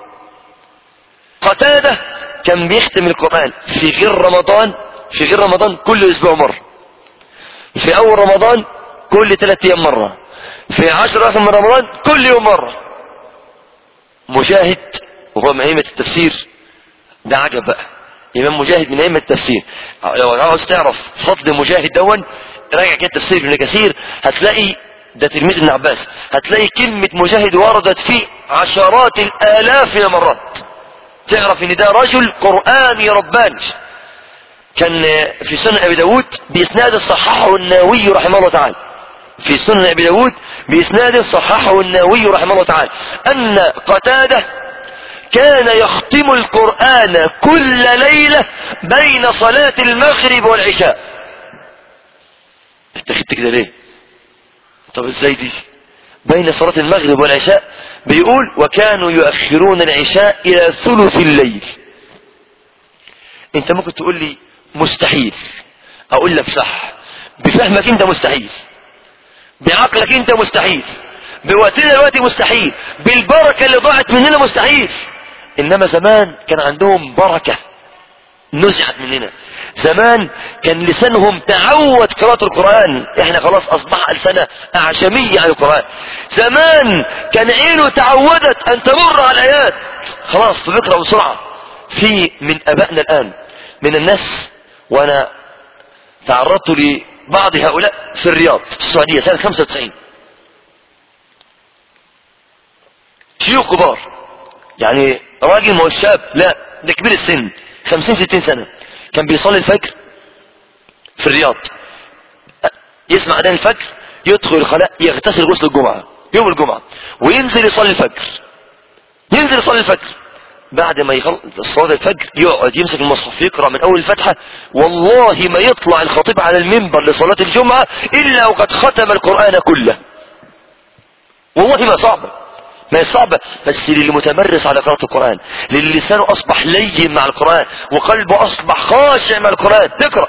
قتادة كان بيختم القرآن في غير رمضان في غير رمضان كل اسبوع مرة في اول رمضان كل ثلاث ايام مرة في عشر اخر من رمضان كل يوم مرة مجاهد وهو من ائمة التفسير ده عجب بقى إمام مجاهد من أئمة التفسير لو عاوز تعرف فضل مجاهد دون راجع كده تفسير ابن كثير هتلاقي ده تلميذ ابن عباس هتلاقي كلمة مجاهد وردت فيه عشرات الآلاف من المرات تعرف ان ده رجل قرآني رباني كان في سنن ابي داود باسناد صححه النووي رحمه الله تعالى في سنن ابي داود باسناد صححه النووي رحمه الله تعالى ان قتاده كان يختم القرآن كل ليلة بين صلاة المغرب والعشاء اتخذت كده ليه طب ازاي دي بين صلاة المغرب والعشاء بيقول وكانوا يؤخرون العشاء الى ثلث الليل انت ممكن تقول لي مستحيل اقول لك صح بفهمك انت مستحيل بعقلك انت مستحيل بوقتنا دلوقتي مستحيل بالبركة اللي ضاعت مننا مستحيل انما زمان كان عندهم بركة نزعت مننا زمان كان لسانهم تعود قراءة القرآن احنا خلاص اصبح ألسنة اعجمية عن القرآن زمان كان عينه تعودت ان تمر على الايات خلاص فبيقرأ بسرعة في من ابائنا الان من الناس وانا تعرضت لبعض هؤلاء في الرياض في السعودية سنة 95 شيوخ كبار يعني راجل ما هو شاب لا ده كبير السن 50 60 سنة كان بيصلي الفجر في الرياض يسمع اذان الفجر يدخل الخلاء يغتسل غسل الجمعة يوم الجمعة وينزل يصلي الفجر ينزل يصلي الفجر بعد ما يخلص صلاة الفجر يقعد يمسك المصحف يقرأ من أول الفتحة والله ما يطلع الخطيب على المنبر لصلاة الجمعة إلا وقد ختم القرآن كله والله ما صعبة ما هي صعبة بس للي متمرس على قراءة القرآن للي لسانه أصبح لين مع القرآن وقلبه أصبح خاشع مع القرآن تقرأ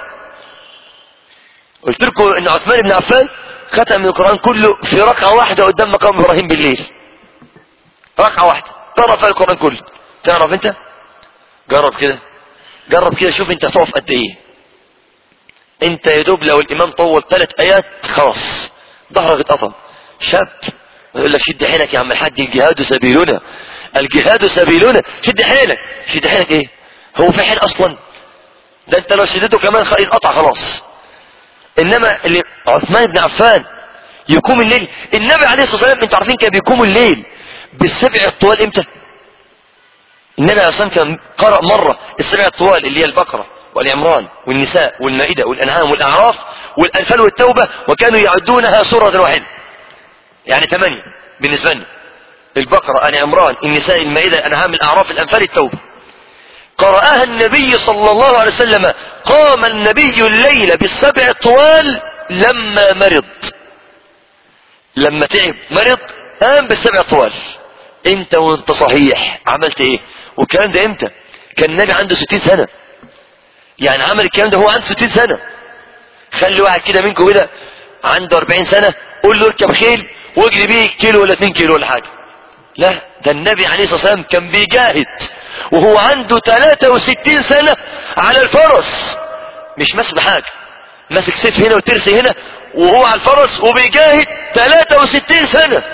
قلت لكم إن عثمان بن عفان ختم القرآن كله في ركعة واحدة قدام مقام إبراهيم بالليل ركعة واحدة قرأ فيها القرآن كله تعرف أنت جرب كده جرب كده شوف أنت هتقف قد إيه أنت يا دوب لو الإمام طول ثلاث آيات خلاص ظهرك اتقطم شاب يقول لك شد حيلك يا عم الحاج الجهاد سبيلنا الجهاد سبيلنا شد حيلك شد حيلك ايه هو في حيل اصلا ده انت لو شدته كمان يتقطع خلاص انما اللي عثمان بن عفان يقوم الليل النبي عليه الصلاه والسلام انتوا عارفين كان بيقوم الليل بالسبع الطوال امتى النبي عليه الصلاه والسلام كان قرأ مره السبع الطوال اللي هي البقره والعمران والنساء والمائده والانعام والاعراف والانفال والتوبه وكانوا يعدونها سوره واحده يعني ثمانية بالنسبة لنا البقرة آل عمران النساء المائدة الأنعام الأعراف الأنفال التوبة قرأها النبي صلى الله عليه وسلم قام النبي الليل بالسبع الطوال لما مرض لما تعب مرض قام بالسبع الطوال انت وانت صحيح عملت ايه والكلام ده امتى كان النبي عنده ستين سنة يعني عمل الكلام ده هو عنده ستين سنة خلي واحد كده منكم كده عنده 40 سنة قول له اركب خيل واجري بيه كيلو ولا 2 كيلو ولا حاجة لا ده النبي عليه الصلاة والسلام كان بيجاهد وهو عنده 63 سنة على الفرس مش ماسك بحاجة ماسك سيف هنا وترس هنا وهو على الفرس وبيجاهد 63 سنة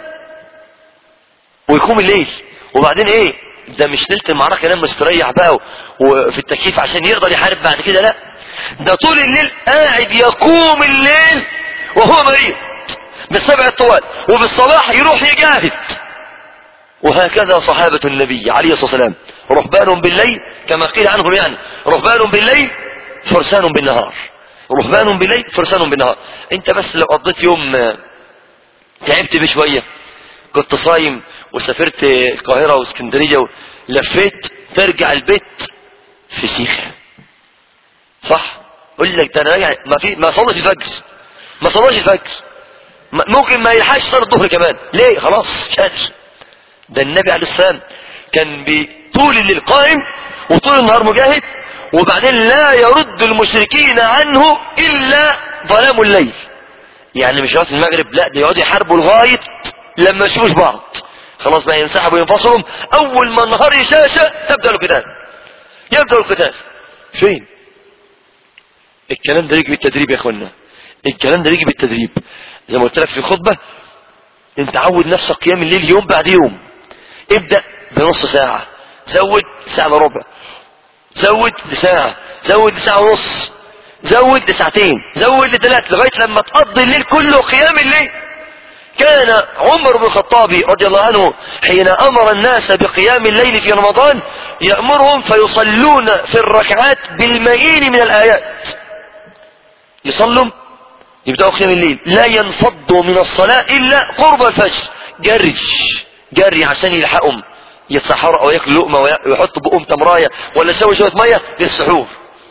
ويقوم الليل وبعدين ايه ده مش ليله المعركه ينام مستريح بقى وفي التكييف عشان يقدر يحارب بعد كده لا ده طول الليل قاعد يقوم الليل وهو مريض بالسبع الطوال وفي الصباح يروح يجاهد وهكذا صحابة النبي عليه الصلاة والسلام رهبان بالليل كما قيل عنهم يعني رهبان بالليل فرسان بالنهار رهبان بالليل فرسان بالنهار انت بس لو قضيت يوم تعبت بشوية كنت صايم وسافرت القاهرة واسكندرية ولفيت ترجع البيت في سيخة صح قول لك ده انا راجع ما في ما صليش الفجر ما صلاش الفجر ممكن ما يلحقش صلاه الظهر كمان ليه خلاص مش قادر ده النبي عليه السلام كان طول الليل قائم وطول النهار مجاهد وبعدين لا يرد المشركين عنه الا ظلام الليل يعني مش وقت المغرب لا ده يقعدوا يحاربوا لغايه لما يشوفوش بعض خلاص بقى ينسحبوا وينفصلوا اول ما النهار يشاشة تبدا القتال يبدا القتال فين الكلام ده يجي بالتدريب يا اخوانا الكلام ده يجي بالتدريب زي ما قلت لك في الخطبة انت عود نفسك قيام الليل يوم بعد يوم ابدأ بنص ساعة زود ساعة الا ربع زود لساعة زود لساعة ونص زود لساعتين زود لثلاث لغاية لما تقضي الليل كله قيام الليل كان عمر بن الخطاب رضي الله عنه حين امر الناس بقيام الليل في رمضان يأمرهم فيصلون في الركعات بالمئين من الايات يصلوا يبدأوا قيام الليل لا ينفضوا من الصلاة الا قرب الفجر جري جري عشان يلحقهم يتسحروا او ياكلوا لقمه ويحطوا بقهم تمرايه ولا يسوي شويه ميه للسحور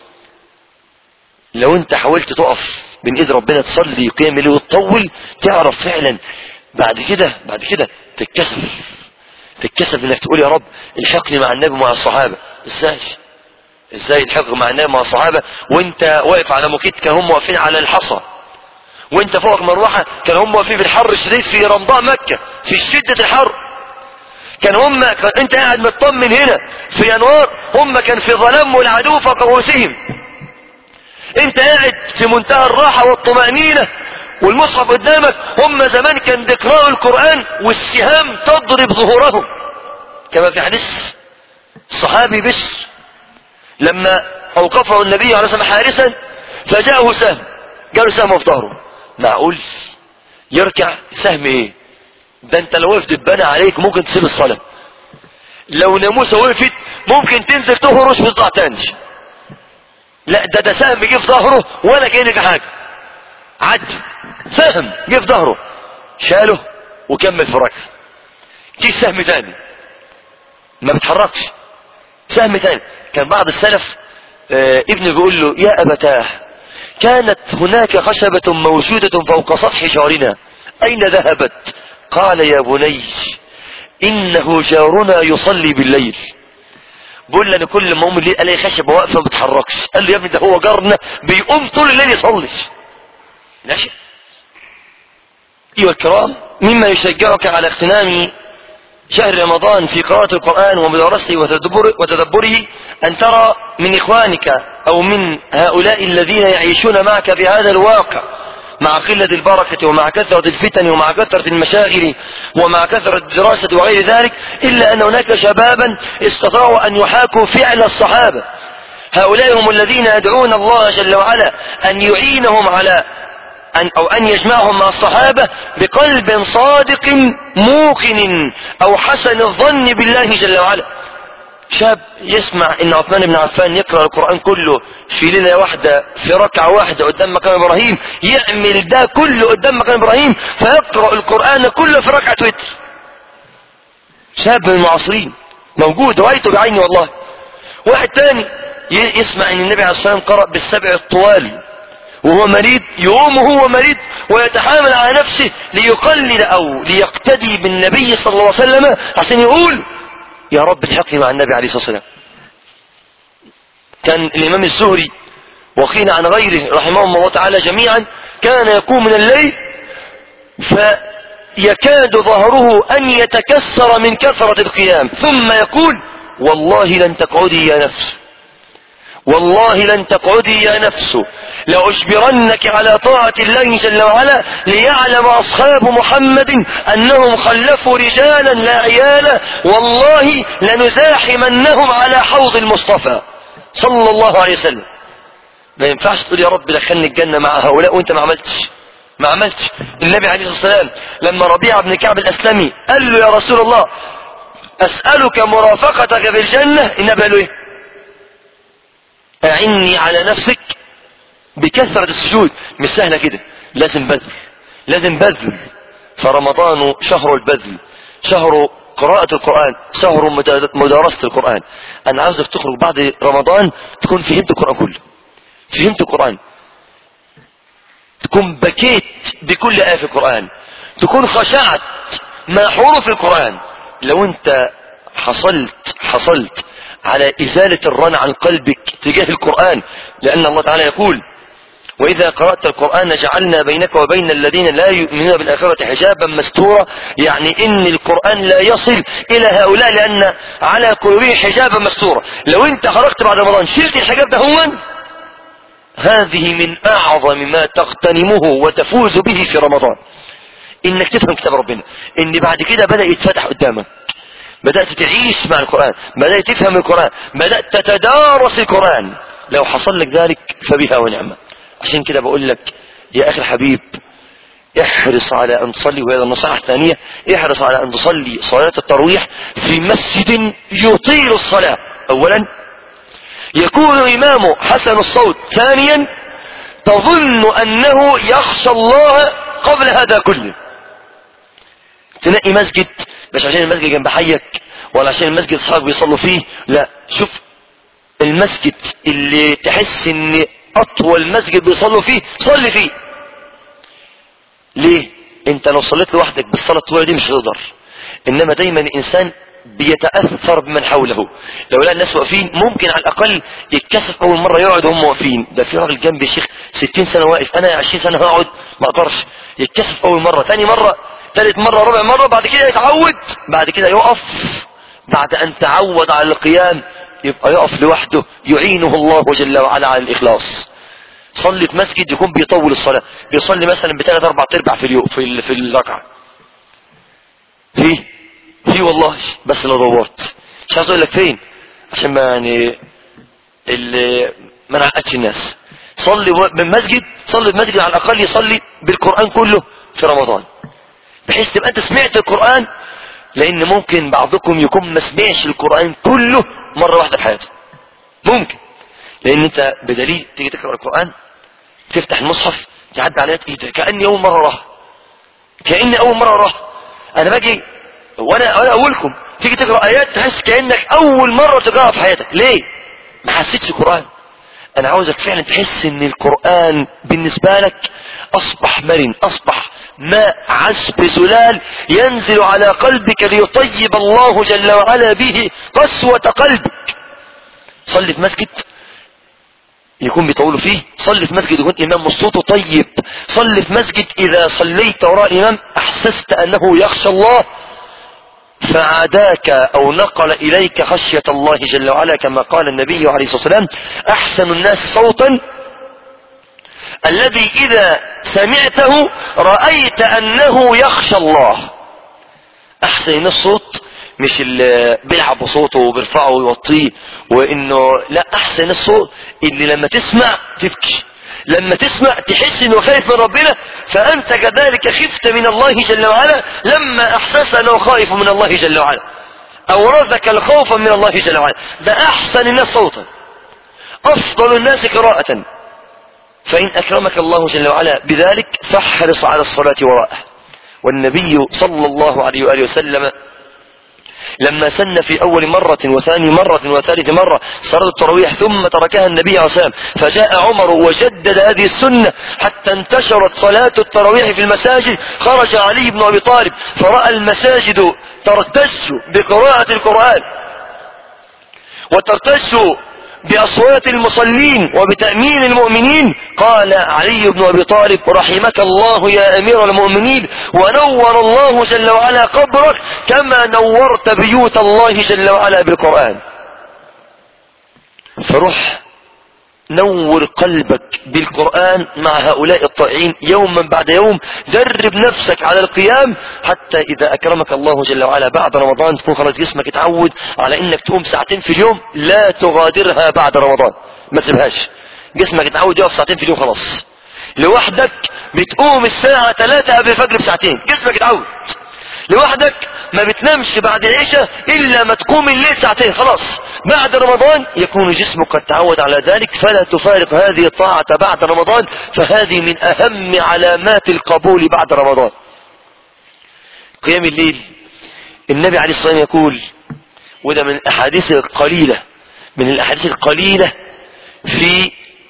لو انت حاولت تقف بين ايد ربنا تصلي قيام الليل وتطول تعرف فعلا بعد كده بعد كده تتكسف تتكسف انك تقول يا رب الحقني مع النبي ومع الصحابه ازاي ازاي الحق مع النبي مع الصحابه وانت واقف على موكيت كان هم واقفين على الحصى وانت فوق مروحه كان هم واقفين في الحر الشديد في رمضاء مكه في شده الحر كان هم كان انت قاعد مطمن هنا في يناير هم كان في ظلام والعدو فوق رؤوسهم انت قاعد في منتهى الراحة والطمأنينة والمصحف قدامك هم زمان كان بيقرأوا القرآن والسهام تضرب ظهورهم كما في حديث الصحابي بشر لما اوقفه النبي عليه الصلاة والسلام حارسا فجاءه سهم جاله سهم في ظهره معقول يركع سهم ايه ده انت لو وقفت دبانة عليك ممكن تسيب الصلاة لو ناموسة وقفت ممكن تنزل تهرش وتطلع تاني لا ده ده سهم جه في ظهره ولا كأن في حاجة عد سهم جه في ظهره شاله وكمل في ركعة جه سهم تاني ما بتحركش سهم تاني كان بعض السلف آه ابنه بيقول له يا أبتاه كانت هناك خشبة موجودة فوق سطح جارنا أين ذهبت قال يا بني إنه جارنا يصلي بالليل بقول لي انا كل ما اقوم الليل الاقي خشبه واقفه ما بتتحركش قال لي يا ابني ده هو جارنا بيقوم طول الليل يصلي ماشي ايها الكرام مما يشجعك على اغتنام شهر رمضان في قراءة القرآن ومدارسته وتدبره, وتدبره أن ترى من إخوانك أو من هؤلاء الذين يعيشون معك في هذا الواقع مع قلة البركة ومع كثرة الفتن ومع كثرة المشاغل ومع كثرة الدراسة وغير ذلك إلا أن هناك شبابا استطاعوا أن يحاكوا فعل الصحابة هؤلاء هم الذين يدعون الله جل وعلا أن يعينهم على أن أو أن يجمعهم مع الصحابة بقلب صادق موقن أو حسن الظن بالله جل وعلا شاب يسمع ان عثمان بن عفان يقرأ القرآن كله في ليلة واحدة في ركعة واحدة قدام مكان ابراهيم يعمل ده كله قدام مكان ابراهيم فيقرأ القرآن كله في ركعة وتر شاب من المعاصرين موجود رأيته بعيني والله واحد تاني يسمع ان النبي عليه الصلاة والسلام قرأ بالسبع الطوال وهو مريض يقوم وهو مريض ويتحامل على نفسه ليقلد او ليقتدي بالنبي صلى الله عليه وسلم عشان يقول يا رب الحقني مع النبي عليه الصلاة والسلام كان الإمام الزهري وقيل عن غيره رحمهم الله تعالى جميعا كان يقوم من الليل فيكاد ظهره أن يتكسر من كثرة القيام ثم يقول والله لن تقعدي يا نفس والله لن تقعدي يا نفس لأجبرنك على طاعة الله جل وعلا ليعلم أصحاب محمد أنهم خلفوا رجالا لا عيالا والله لنزاحمنهم على حوض المصطفى صلى الله عليه وسلم ما ينفعش تقول يا رب دخلني الجنة مع هؤلاء وانت ما عملتش ما عملتش النبي عليه الصلاة والسلام لما ربيع بن كعب الأسلمي قال له يا رسول الله أسألك مرافقتك في الجنة النبي قال له ايه أعني على نفسك بكثرة السجود مش سهلة كده لازم بذل لازم بذل فرمضان شهر البذل شهر قراءة القرآن شهر مدارسة القرآن أنا عاوزك تخرج بعد رمضان تكون فهمت القرآن كله فهمت القرآن تكون بكيت بكل آية في القرآن تكون خشعت مع حروف القرآن لو انت حصلت حصلت على إزالة الرن عن قلبك تجاه القرآن لأن الله تعالى يقول وإذا قرأت القرآن جعلنا بينك وبين الذين لا يؤمنون بالآخرة حجابا مستورا يعني إن القرآن لا يصل إلى هؤلاء لأن على قلوبهم حجابا مستورا لو أنت خرجت بعد رمضان شلت الحجاب ده هو هذه من أعظم ما تغتنمه وتفوز به في رمضان إنك تفهم كتاب ربنا إن بعد كده بدأ يتفتح قدامك بدأت تعيش مع القرآن بدأت تفهم القرآن بدأت تتدارس القرآن لو حصل لك ذلك فبها ونعمة عشان كده بقول لك يا أخي الحبيب احرص على أن تصلي وهذا النصيحة الثانية احرص على أن تصلي صلاة الترويح في مسجد يطيل الصلاة أولا يكون إمامه حسن الصوت ثانيا تظن أنه يخشى الله قبل هذا كله تنقي مسجد مش عشان المسجد جنب حيك ولا عشان المسجد اصحابك بيصلوا فيه لا شوف المسجد اللي تحس ان اطول مسجد بيصلوا فيه صلي فيه ليه انت لو صليت لوحدك بالصلاة الطويلة دي مش هتقدر انما دايما الانسان بيتأثر بمن حوله لو لقى الناس واقفين ممكن على الأقل يتكسف أول مرة يقعد وهم واقفين ده في راجل جنبي شيخ 60 سنة واقف أنا 20 سنة هقعد ما أقدرش يتكسف أول مرة ثاني مرة ثالث مرة ربع مرة بعد كده يتعود بعد كده يقف بعد أن تعود على القيام يبقى يقف لوحده يعينه الله جل وعلا على الإخلاص صلي في مسجد يكون بيطول الصلاة بيصلي مثلا بثلاث أربع تربع في اليوم في في الركعة في في والله بس لو دورت مش عايز اقول لك فين عشان ما يعني اللي ما نعقدش الناس صلي من مسجد صلي في مسجد على الاقل يصلي بالقران كله في رمضان بحيث تبقى انت سمعت القران لان ممكن بعضكم يكون ما سمعش القران كله مره واحده في حياته ممكن لان انت بدليل تيجي تقرا القران تفتح المصحف تعدي على ايه ده كاني اول مره اراه كاني اول مره اراه انا باجي وانا انا اولكم تيجي تقرا ايات تحس كانك اول مره تقراها في حياتك ليه ما حسيتش القران انا عاوزك فعلا تحس ان القران بالنسبه لك اصبح مرن اصبح ماء عذب زلال ينزل على قلبك ليطيب الله جل وعلا به قسوه قلبك صلي في مسجد يكون بيطولوا فيه صلي في مسجد يكون إمام صوته طيب صلي في مسجد إذا صليت وراء إمام أحسست أنه يخشى الله فعاداك أو نقل إليك خشية الله جل وعلا كما قال النبي عليه الصلاة والسلام أحسن الناس صوتا الذي إذا سمعته رأيت أنه يخشى الله أحسن الصوت مش اللي بيلعب بصوته وبيرفعه ويوطيه وانه لا احسن الصوت اللي لما تسمع تبكي لما تسمع تحس انه خايف من ربنا فانت كذلك خفت من الله جل وعلا لما احسست انه خائف من الله جل وعلا اورثك الخوف من الله جل وعلا ده احسن الناس صوتا افضل الناس قراءة فان اكرمك الله جل وعلا بذلك فاحرص على الصلاة وراءه والنبي صلى الله عليه وآله وسلم لما سن في أول مرة وثاني مرة وثالث مرة صلاة التراويح ثم تركها النبي عليه الصلاة والسلام فجاء عمر وجدد هذه السنة حتى انتشرت صلاة التراويح في المساجد خرج علي بن أبي طالب فرأى المساجد ترتج بقراءة القرآن وترتج بأصوات المصلين وبتأمين المؤمنين قال علي بن أبي طالب رحمك الله يا أمير المؤمنين ونور الله جل وعلا قبرك كما نورت بيوت الله جل وعلا بالقرآن فروح نور قلبك بالقرآن مع هؤلاء الطائعين يوما بعد يوم درب نفسك على القيام حتى إذا أكرمك الله جل وعلا بعد رمضان تكون خلاص جسمك اتعود على إنك تقوم ساعتين في اليوم لا تغادرها بعد رمضان ما تسيبهاش جسمك اتعود يقف ساعتين في اليوم خلاص لوحدك بتقوم الساعة 3 قبل الفجر بساعتين جسمك اتعود لوحدك ما بتنامش بعد العشاء إلا ما تقوم الليل ساعتين خلاص بعد رمضان يكون جسمك قد تعود على ذلك فلا تفارق هذه الطاعة بعد رمضان فهذه من أهم علامات القبول بعد رمضان قيام الليل النبي عليه الصلاة والسلام يقول وده من الأحاديث القليلة من الأحاديث القليلة في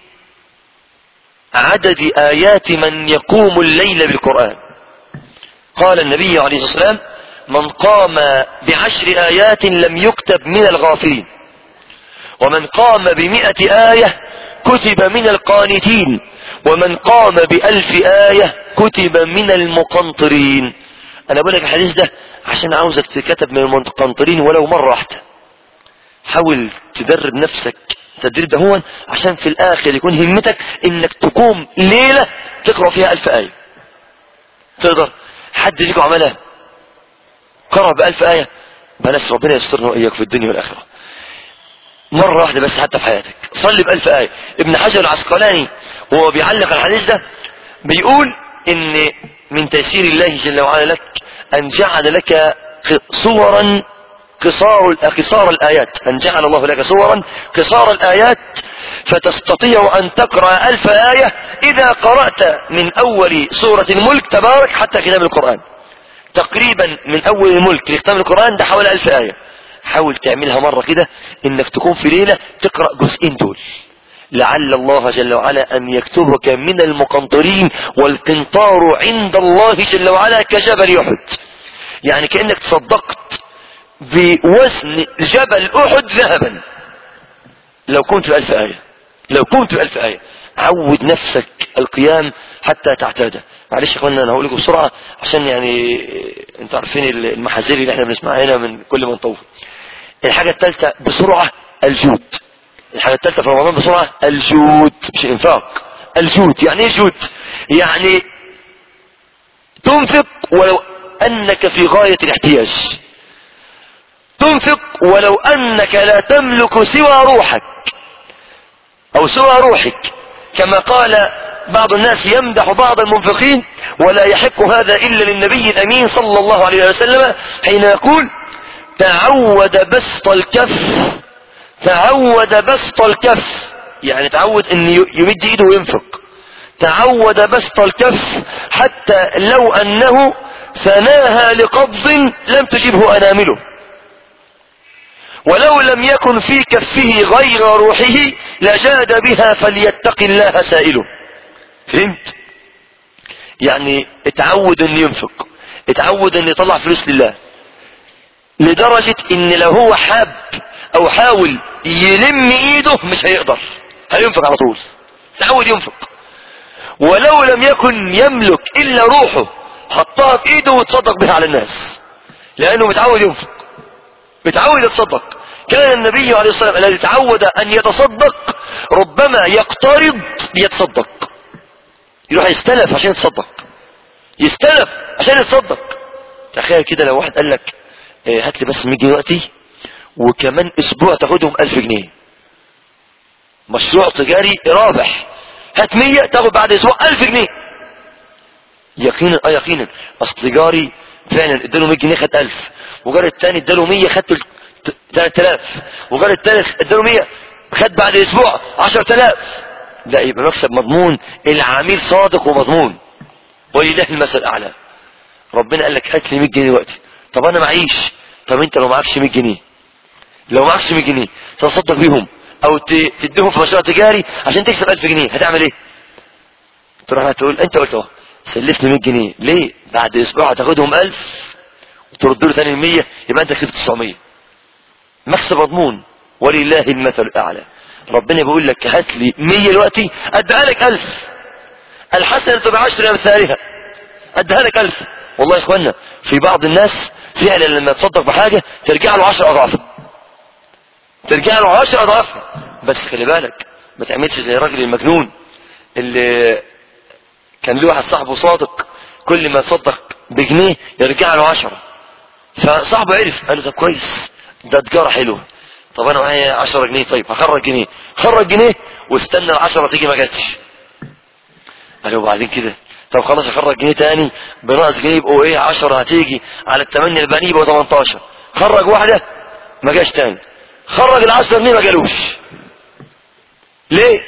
عدد آيات من يقوم الليل بالقرآن قال النبي عليه الصلاة والسلام من قام بعشر آيات لم يكتب من الغافلين ومن قام بمئة آية كتب من القانتين ومن قام بألف آية كتب من المقنطرين أنا بقول لك الحديث ده عشان عاوزك تكتب من المقنطرين ولو مرة واحدة حاول تدرب نفسك التدريب ده هو عشان في الآخر يكون همتك إنك تقوم ليلة تقرأ فيها ألف آية تقدر حد فيكم عملها قرأ بألف آية بلاش ربنا يسترنا وإياك في الدنيا والآخرة مرة واحدة بس حتى في حياتك صلي بألف آية ابن حجر العسقلاني وهو بيعلق الحديث ده بيقول ان من تيسير الله جل وعلا لك ان جعل لك صورا قصار قصار الآيات أن جعل الله لك صورا قصار الآيات فتستطيع أن تقرأ ألف آية إذا قرأت من أول سورة الملك تبارك حتى كتاب القرآن تقريبا من أول الملك لختام القرآن ده حوالي ألف آية حاول تعملها مرة كده إنك تكون في ليلة تقرأ جزئين دول لعل الله جل وعلا أن يكتبك من المقنطرين والقنطار عند الله جل وعلا كجبل أحد يعني كأنك تصدقت بوزن جبل أحد ذهبا لو كنت بألف آية لو كنت بألف آية عود نفسك القيام حتى تعتاده معلش يا اخوانا انا هقول لكم بسرعه عشان يعني انتوا عارفين المحاذير اللي احنا بنسمعها هنا من كل من طوف الحاجه الثالثه بسرعه الجود الحاجه الثالثه في رمضان بسرعه الجود مش الانفاق الجود يعني ايه جود يعني تنفق ولو انك في غايه الاحتياج تنفق ولو انك لا تملك سوى روحك او سوى روحك كما قال بعض الناس يمدح بعض المنفقين ولا يحق هذا الا للنبي الامين صلى الله عليه وسلم حين يقول تعود بسط الكف تعود بسط الكف يعني تعود ان يمد ايده وينفق تعود بسط الكف حتى لو انه ثناها لقبض لم تجبه انامله ولو لم يكن في كفه غير روحه لجاد بها فليتق الله سائله فهمت يعني اتعود ان ينفق اتعود ان يطلع فلوس لله لدرجة ان لو هو حاب او حاول يلم ايده مش هيقدر هينفق على طول تعود ينفق ولو لم يكن يملك الا روحه حطها في ايده وتصدق بها على الناس لانه متعود ينفق متعود يتصدق كان النبي عليه الصلاة والسلام الذي تعود ان يتصدق ربما يقترض ليتصدق يروح يستلف عشان يتصدق يستلف عشان يتصدق تخيل كده لو واحد قال لك اه هات لي بس 100 جنيه دلوقتي وكمان اسبوع تاخدهم 1000 جنيه مشروع تجاري رابح هات 100 تاخد بعد اسبوع 1000 جنيه يقينا اه يقينا اصل جاري فعلا اداله 100 جنيه خد 1000 وجار الثاني اداله 100 خد 3000 وجار الثالث اداله 100 خد بعد اسبوع 10000 لا يبقى مكسب مضمون العميل صادق ومضمون ولله المثل الاعلى ربنا قال لك هات لي 100 جنيه دلوقتي طب انا معيش طب انت لو معكش 100 جنيه لو معكش 100 جنيه تصدق بيهم او تديهم في مشروع تجاري عشان تكسب 1000 جنيه هتعمل ايه تروح تقول انت قلت اهو سلفني 100 جنيه ليه بعد اسبوع هتاخدهم 1000 وترد له ثاني ال 100 يبقى انت كسبت 900 مكسب مضمون ولله المثل الاعلى ربنا بيقول لك هات لي 100 دلوقتي اديها لك 1000 الحسنه بعشر امثالها اديها لك 1000 والله يا اخوانا في بعض الناس فعلا لما تصدق بحاجه ترجع له 10 اضعاف ترجع له 10 اضعاف بس خلي بالك ما تعملش زي الراجل المجنون اللي كان له واحد صاحبه صادق كل ما تصدق بجنيه يرجع له 10 فصاحبه عرف قال له طب كويس ده تجاره حلوه طب انا معايا 10 جنيه طيب هخرج جنيه خرج جنيه واستنى ال 10 تيجي ما جاتش قال وبعدين كده طب خلاص اخرج جنيه تاني بناقص جنيه يبقوا ايه 10 هتيجي على الثمانية الباقيين يبقوا 18 خرج واحده ما جاش تاني خرج ال 10 جنيه ما جالوش ليه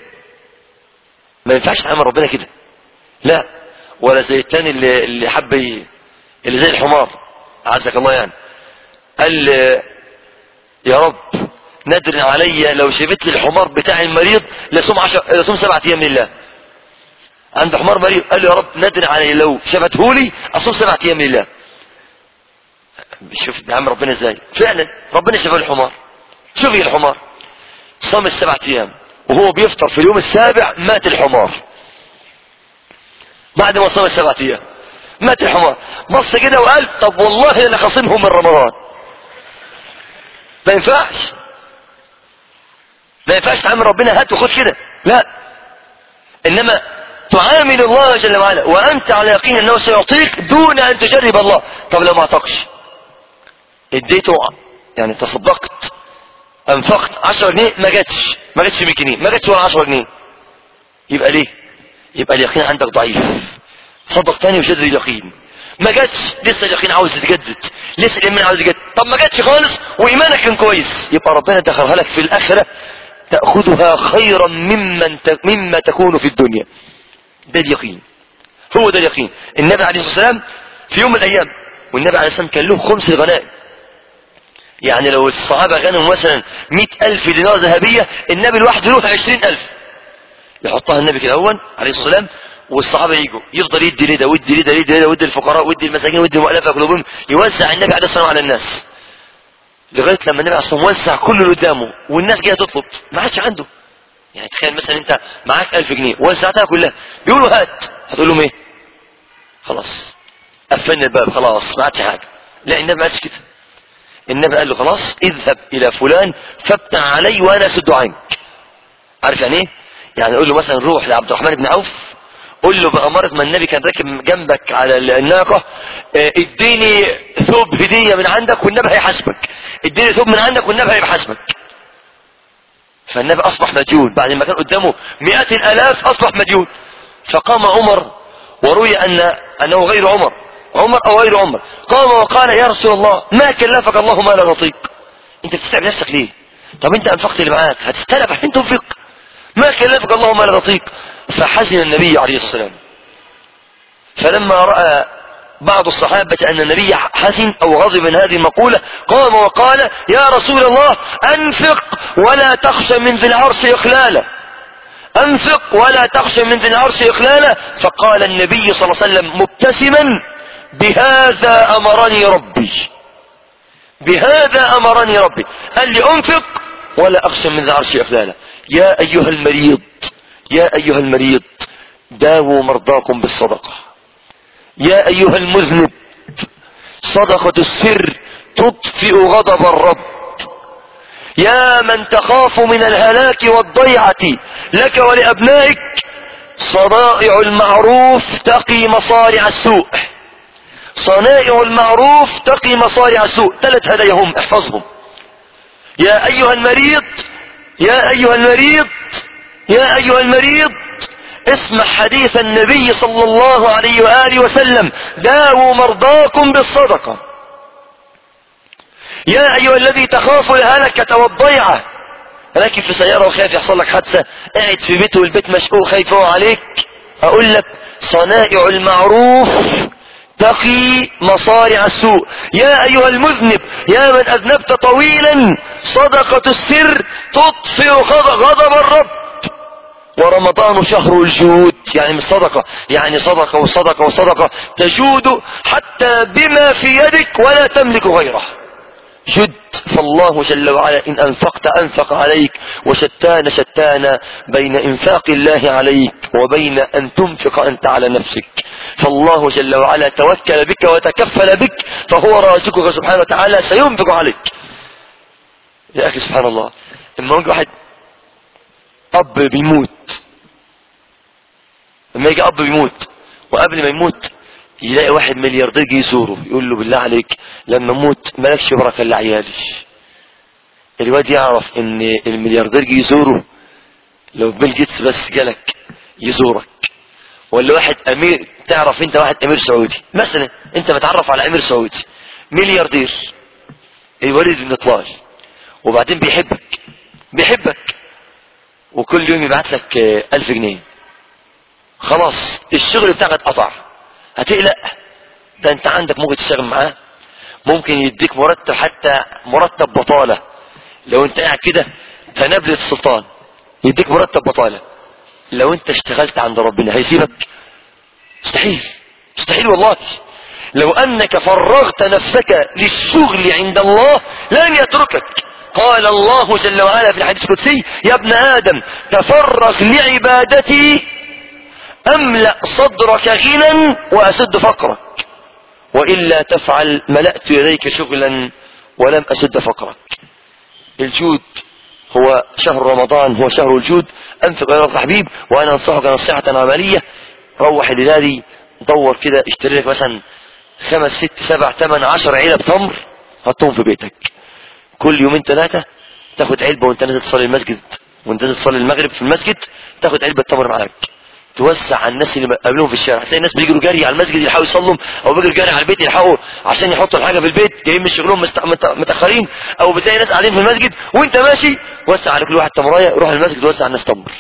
ما ينفعش تعمل ربنا كده لا ولا زي التاني اللي اللي حب اللي زي الحمار عزك الله يعني قال يا رب ندر علي لو شفت لي الحمار بتاعي المريض لصوم عشر لصوم سبعة ايام لله عند حمار مريض قال له يا رب ندر علي لو شفته لي اصوم سبعة ايام لله شوف يا عم ربنا ازاي فعلا ربنا شفى الحمار شوفي الحمار صام السبعة ايام وهو بيفطر في اليوم السابع مات الحمار بعد ما صام السبعة ايام مات الحمار بص كده وقال طب والله انا خاصمهم من رمضان ما ينفعش ما ينفعش تعامل ربنا هات وخد كده لا انما تعامل الله جل وعلا وانت على يقين انه سيعطيك دون ان تجرب الله طب لو ما اعطاكش اديته يعني تصدقت انفقت 10 جنيه ما جاتش ما جاتش 100 جنيه ما جاتش ولا 10 جنيه يبقى ليه يبقى اليقين عندك ضعيف صدق تاني وشدد اليقين ما جاتش لسه اليقين عاوز يتجدد لسه الايمان عاوز يتجدد طب ما جاتش خالص وايمانك كان كويس يبقى ربنا دخلها لك في الاخره تاخذها خيرا ممن ت... مما تكون في الدنيا ده اليقين هو ده اليقين النبي عليه الصلاه والسلام في يوم من الايام والنبي عليه الصلاه والسلام كان له خمس الغنائم يعني لو الصحابه غنموا مثلا مئة ألف دينار ذهبيه النبي لوحده له عشرين ألف يحطها النبي كده اول عليه الصلاه والسلام والصحابه يجوا يفضل يدي لده ويدي لده ويدي لده ويدي الفقراء ويدي المساكين ويدي المؤلفه قلوبهم يوزع النبي عليه الصلاه والسلام على الناس لغايه لما النبي عليه الصلاه والسلام وزع كل اللي قدامه والناس جايه تطلب ما عادش عنده يعني تخيل مثلا انت معاك 1000 جنيه وزعتها كلها بيقولوا هات هتقول لهم ايه خلاص قفلنا الباب خلاص ما عادش حاجه لا النبي ما قالش كده النبي قال له خلاص اذهب الى فلان فابتع علي وانا اسد عنك عارف يعني ايه يعني قول له مثلا روح لعبد الرحمن بن عوف قول له بأمارة ما النبي كان راكب جنبك على الناقة اه اديني ثوب هدية من عندك والنبي هيحاسبك اديني ثوب من عندك والنبي هيحاسبك فالنبي اصبح مديون بعد ما كان قدامه مئات الالاف اصبح مديون فقام عمر وروي ان انه غير عمر عمر او غير عمر قام وقال يا رسول الله ما كلفك الله ما لا تطيق انت بتتعب نفسك ليه طب انت انفقت اللي معاك هتستلف عشان تنفق ما كلفك الله ما لا تطيق فحزن النبي عليه الصلاه والسلام فلما راى بعض الصحابة أن النبي حزن أو غضب من هذه المقولة قام وقال يا رسول الله أنفق ولا تخشى من ذي العرش إخلالا أنفق ولا تخشى من ذي العرش إخلالا فقال النبي صلى الله عليه وسلم مبتسما بهذا أمرني ربي بهذا أمرني ربي قال لي أنفق ولا أخشى من ذي العرش إخلالا يا أيها المريض يا أيها المريض داووا مرضاكم بالصدقة يا أيها المذنب صدقة السر تطفئ غضب الرب يا من تخاف من الهلاك والضيعة لك ولأبنائك صنائع المعروف تقي مصارع السوء صنائع المعروف تقي مصارع السوء ثلاث هدايهم احفظهم يا أيها المريض يا أيها المريض يا أيها المريض اسمع حديث النبي صلى الله عليه وآله وسلم داووا مرضاكم بالصدقة يا أيها الذي تخاف الهلكة والضيعة راكب في سيارة وخايف يحصل لك حادثة قاعد في بيته والبيت مشقوق خايف هو عليك أقول لك صنائع المعروف تقي مصارع السوء يا أيها المذنب يا من أذنبت طويلا صدقة السر تطفئ غضب الرب ورمضان شهر الجود يعني مش صدقة يعني صدقة وصدقة وصدقة تجود حتى بما في يدك ولا تملك غيره جد فالله جل وعلا إن أنفقت أنفق عليك وشتان شتان بين إنفاق الله عليك وبين أن تنفق أنت على نفسك فالله جل وعلا توكل بك وتكفل بك فهو رازقك سبحانه وتعالى سينفق عليك يا أخي سبحان الله لما يجي واحد أب بيموت لما يجي أب بيموت وقبل ما يموت يلاقي واحد ملياردير يجي يزوره يقول له بالله عليك لما اموت مالكش بركه الا عيالي الواد يعرف ان الملياردير يجي يزوره لو بيل جيتس بس جالك يزورك ولا واحد امير تعرف انت واحد امير سعودي مثلا انت متعرف على امير سعودي ملياردير الوليد بن طلال وبعدين بيحبك بيحبك وكل يوم يبعت لك ألف جنيه خلاص الشغل بتاعك اتقطع هتقلق ده انت عندك ممكن تشتغل معاه ممكن يديك مرتب حتى مرتب بطالة لو انت قاعد كده في نبلة السلطان يديك مرتب بطالة لو انت اشتغلت عند ربنا هيسيبك مستحيل مستحيل والله لو انك فرغت نفسك للشغل عند الله لن يتركك قال الله جل وعلا في الحديث القدسي يا ابن ادم تفرغ لعبادتي املأ صدرك غنى واسد فقرك والا تفعل ملأت يديك شغلا ولم اسد فقرك الجود هو شهر رمضان هو شهر الجود انفق يا حبيب وانا انصحك نصيحة عملية روح الليلة دور كده اشتري لك مثلا خمس ست سبع ثمان عشر علب تمر حطهم في بيتك كل يومين ثلاثة تاخد علبة وانت نازل تصلي المسجد وانت نازل تصلي المغرب في المسجد تاخد علبة تمر معاك توسع على الناس اللي قابلهم في الشارع تلاقي الناس بيجروا جري على المسجد يلحقوا يصلوا او بيجروا جري على البيت يلحقوا عشان يحطوا الحاجه في البيت جايين من شغلهم مست... مت... متاخرين او بتلاقي ناس قاعدين في المسجد وانت ماشي وسع على كل واحد تمرايه روح المسجد وسع على الناس تمر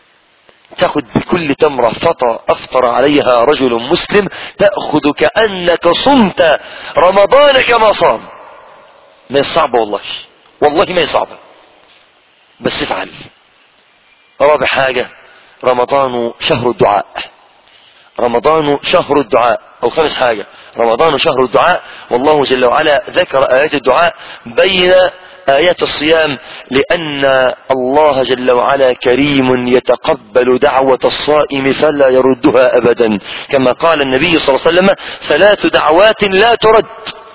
تاخذ بكل تمرة فطر أفطر عليها رجل مسلم تأخذ كأنك صمت رمضان كما صام ما هي صعبة والله والله ما هي صعبة بس افعل رابع حاجة رمضان شهر الدعاء رمضان شهر الدعاء أو خامس حاجة رمضان شهر الدعاء والله جل وعلا ذكر آيات الدعاء بين آيات الصيام لأن الله جل وعلا كريم يتقبل دعوة الصائم فلا يردها أبدا كما قال النبي صلى الله عليه وسلم ثلاث دعوات لا ترد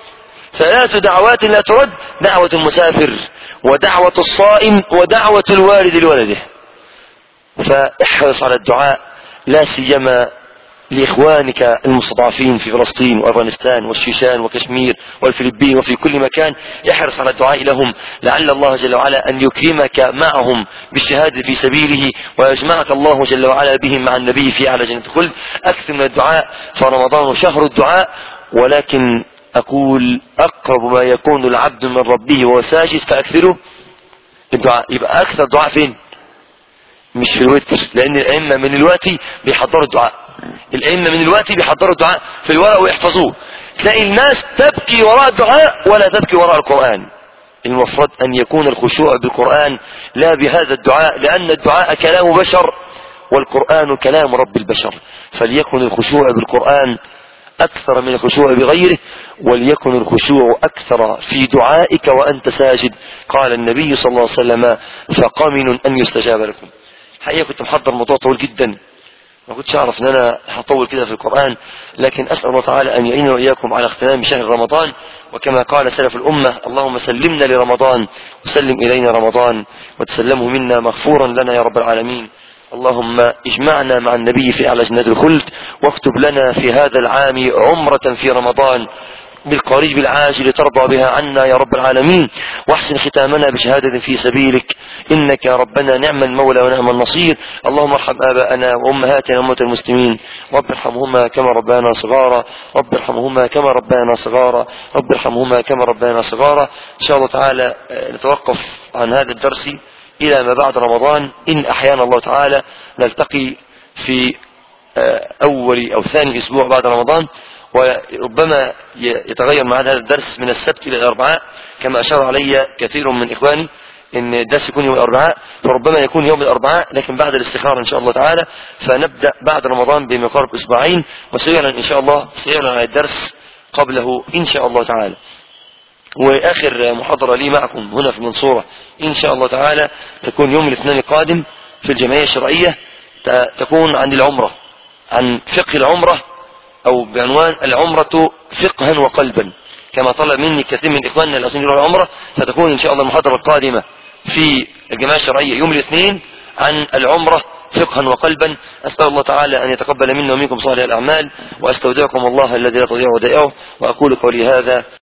ثلاث دعوات لا ترد دعوة المسافر ودعوة الصائم ودعوة الوالد لولده فاحرص على الدعاء لا سيما لإخوانك المستضعفين في فلسطين وأفغانستان والشيشان وكشمير والفلبين وفي كل مكان احرص على الدعاء لهم لعل الله جل وعلا أن يكرمك معهم بالشهادة في سبيله ويجمعك الله جل وعلا بهم مع النبي في أعلى جنة الخلد أكثر من الدعاء فرمضان شهر الدعاء ولكن أقول أقرب ما يكون العبد من ربه وهو ساجد فأكثره الدعاء يبقى أكثر دعاء فين؟ مش في الوتر لأن الأئمة من الوقت بيحضروا الدعاء الأئمة من الوقت بيحضروا الدعاء في الورق ويحفظوه تلاقي الناس تبكي وراء الدعاء ولا تبكي وراء القرآن المفروض أن يكون الخشوع بالقرآن لا بهذا الدعاء لأن الدعاء كلام بشر والقرآن كلام رب البشر فليكن الخشوع بالقرآن أكثر من الخشوع بغيره وليكن الخشوع أكثر في دعائك وأنت ساجد قال النبي صلى الله عليه وسلم فقمن أن يستجاب لكم حقيقة كنت محضر موضوع طويل جدا ما كنتش أعرف أن أنا هطول كده في القرآن لكن أسأل الله تعالى أن يعيننا وإياكم على اغتنام شهر رمضان وكما قال سلف الأمة اللهم سلمنا لرمضان وسلم إلينا رمضان وتسلمه منا مغفورا لنا يا رب العالمين اللهم اجمعنا مع النبي في أعلى جنة الخلد واكتب لنا في هذا العام عمرة في رمضان بالقريب العاجل ترضى بها عنا يا رب العالمين واحسن ختامنا بشهادة في سبيلك إنك يا ربنا نعم المولى ونعم النصير اللهم ارحم آباءنا وأمهاتنا وأمة المسلمين رب ارحمهما كما ربانا صغارا رب ارحمهما كما ربانا صغارا رب ارحمهما كما ربانا صغارا إن شاء الله تعالى نتوقف عن هذا الدرس إلى ما بعد رمضان إن أحيانا الله تعالى نلتقي في أول أو ثاني أسبوع بعد رمضان وربما يتغير مع هذا الدرس من السبت إلى الأربعاء كما أشار علي كثير من إخواني ان الدرس يكون يوم الاربعاء فربما يكون يوم الاربعاء لكن بعد الاستخاره ان شاء الله تعالى فنبدا بعد رمضان بما يقارب اسبوعين وسيعلن ان شاء الله سيعلن عن الدرس قبله ان شاء الله تعالى واخر محاضره لي معكم هنا في المنصوره ان شاء الله تعالى تكون يوم الاثنين القادم في الجمعيه الشرعيه تكون عن العمره عن فقه العمره او بعنوان العمره فقها وقلبا كما طلب مني كثير من اخواننا الذين يروحوا العمره فتكون ان شاء الله المحاضره القادمه في الجماعه الشرعيه يوم الاثنين عن العمره فقها وقلبا أسأل الله تعالى أن يتقبل منا ومنكم صالح الأعمال وأستودعكم الله الذي لا تضيع ودائعه وأقول قولي هذا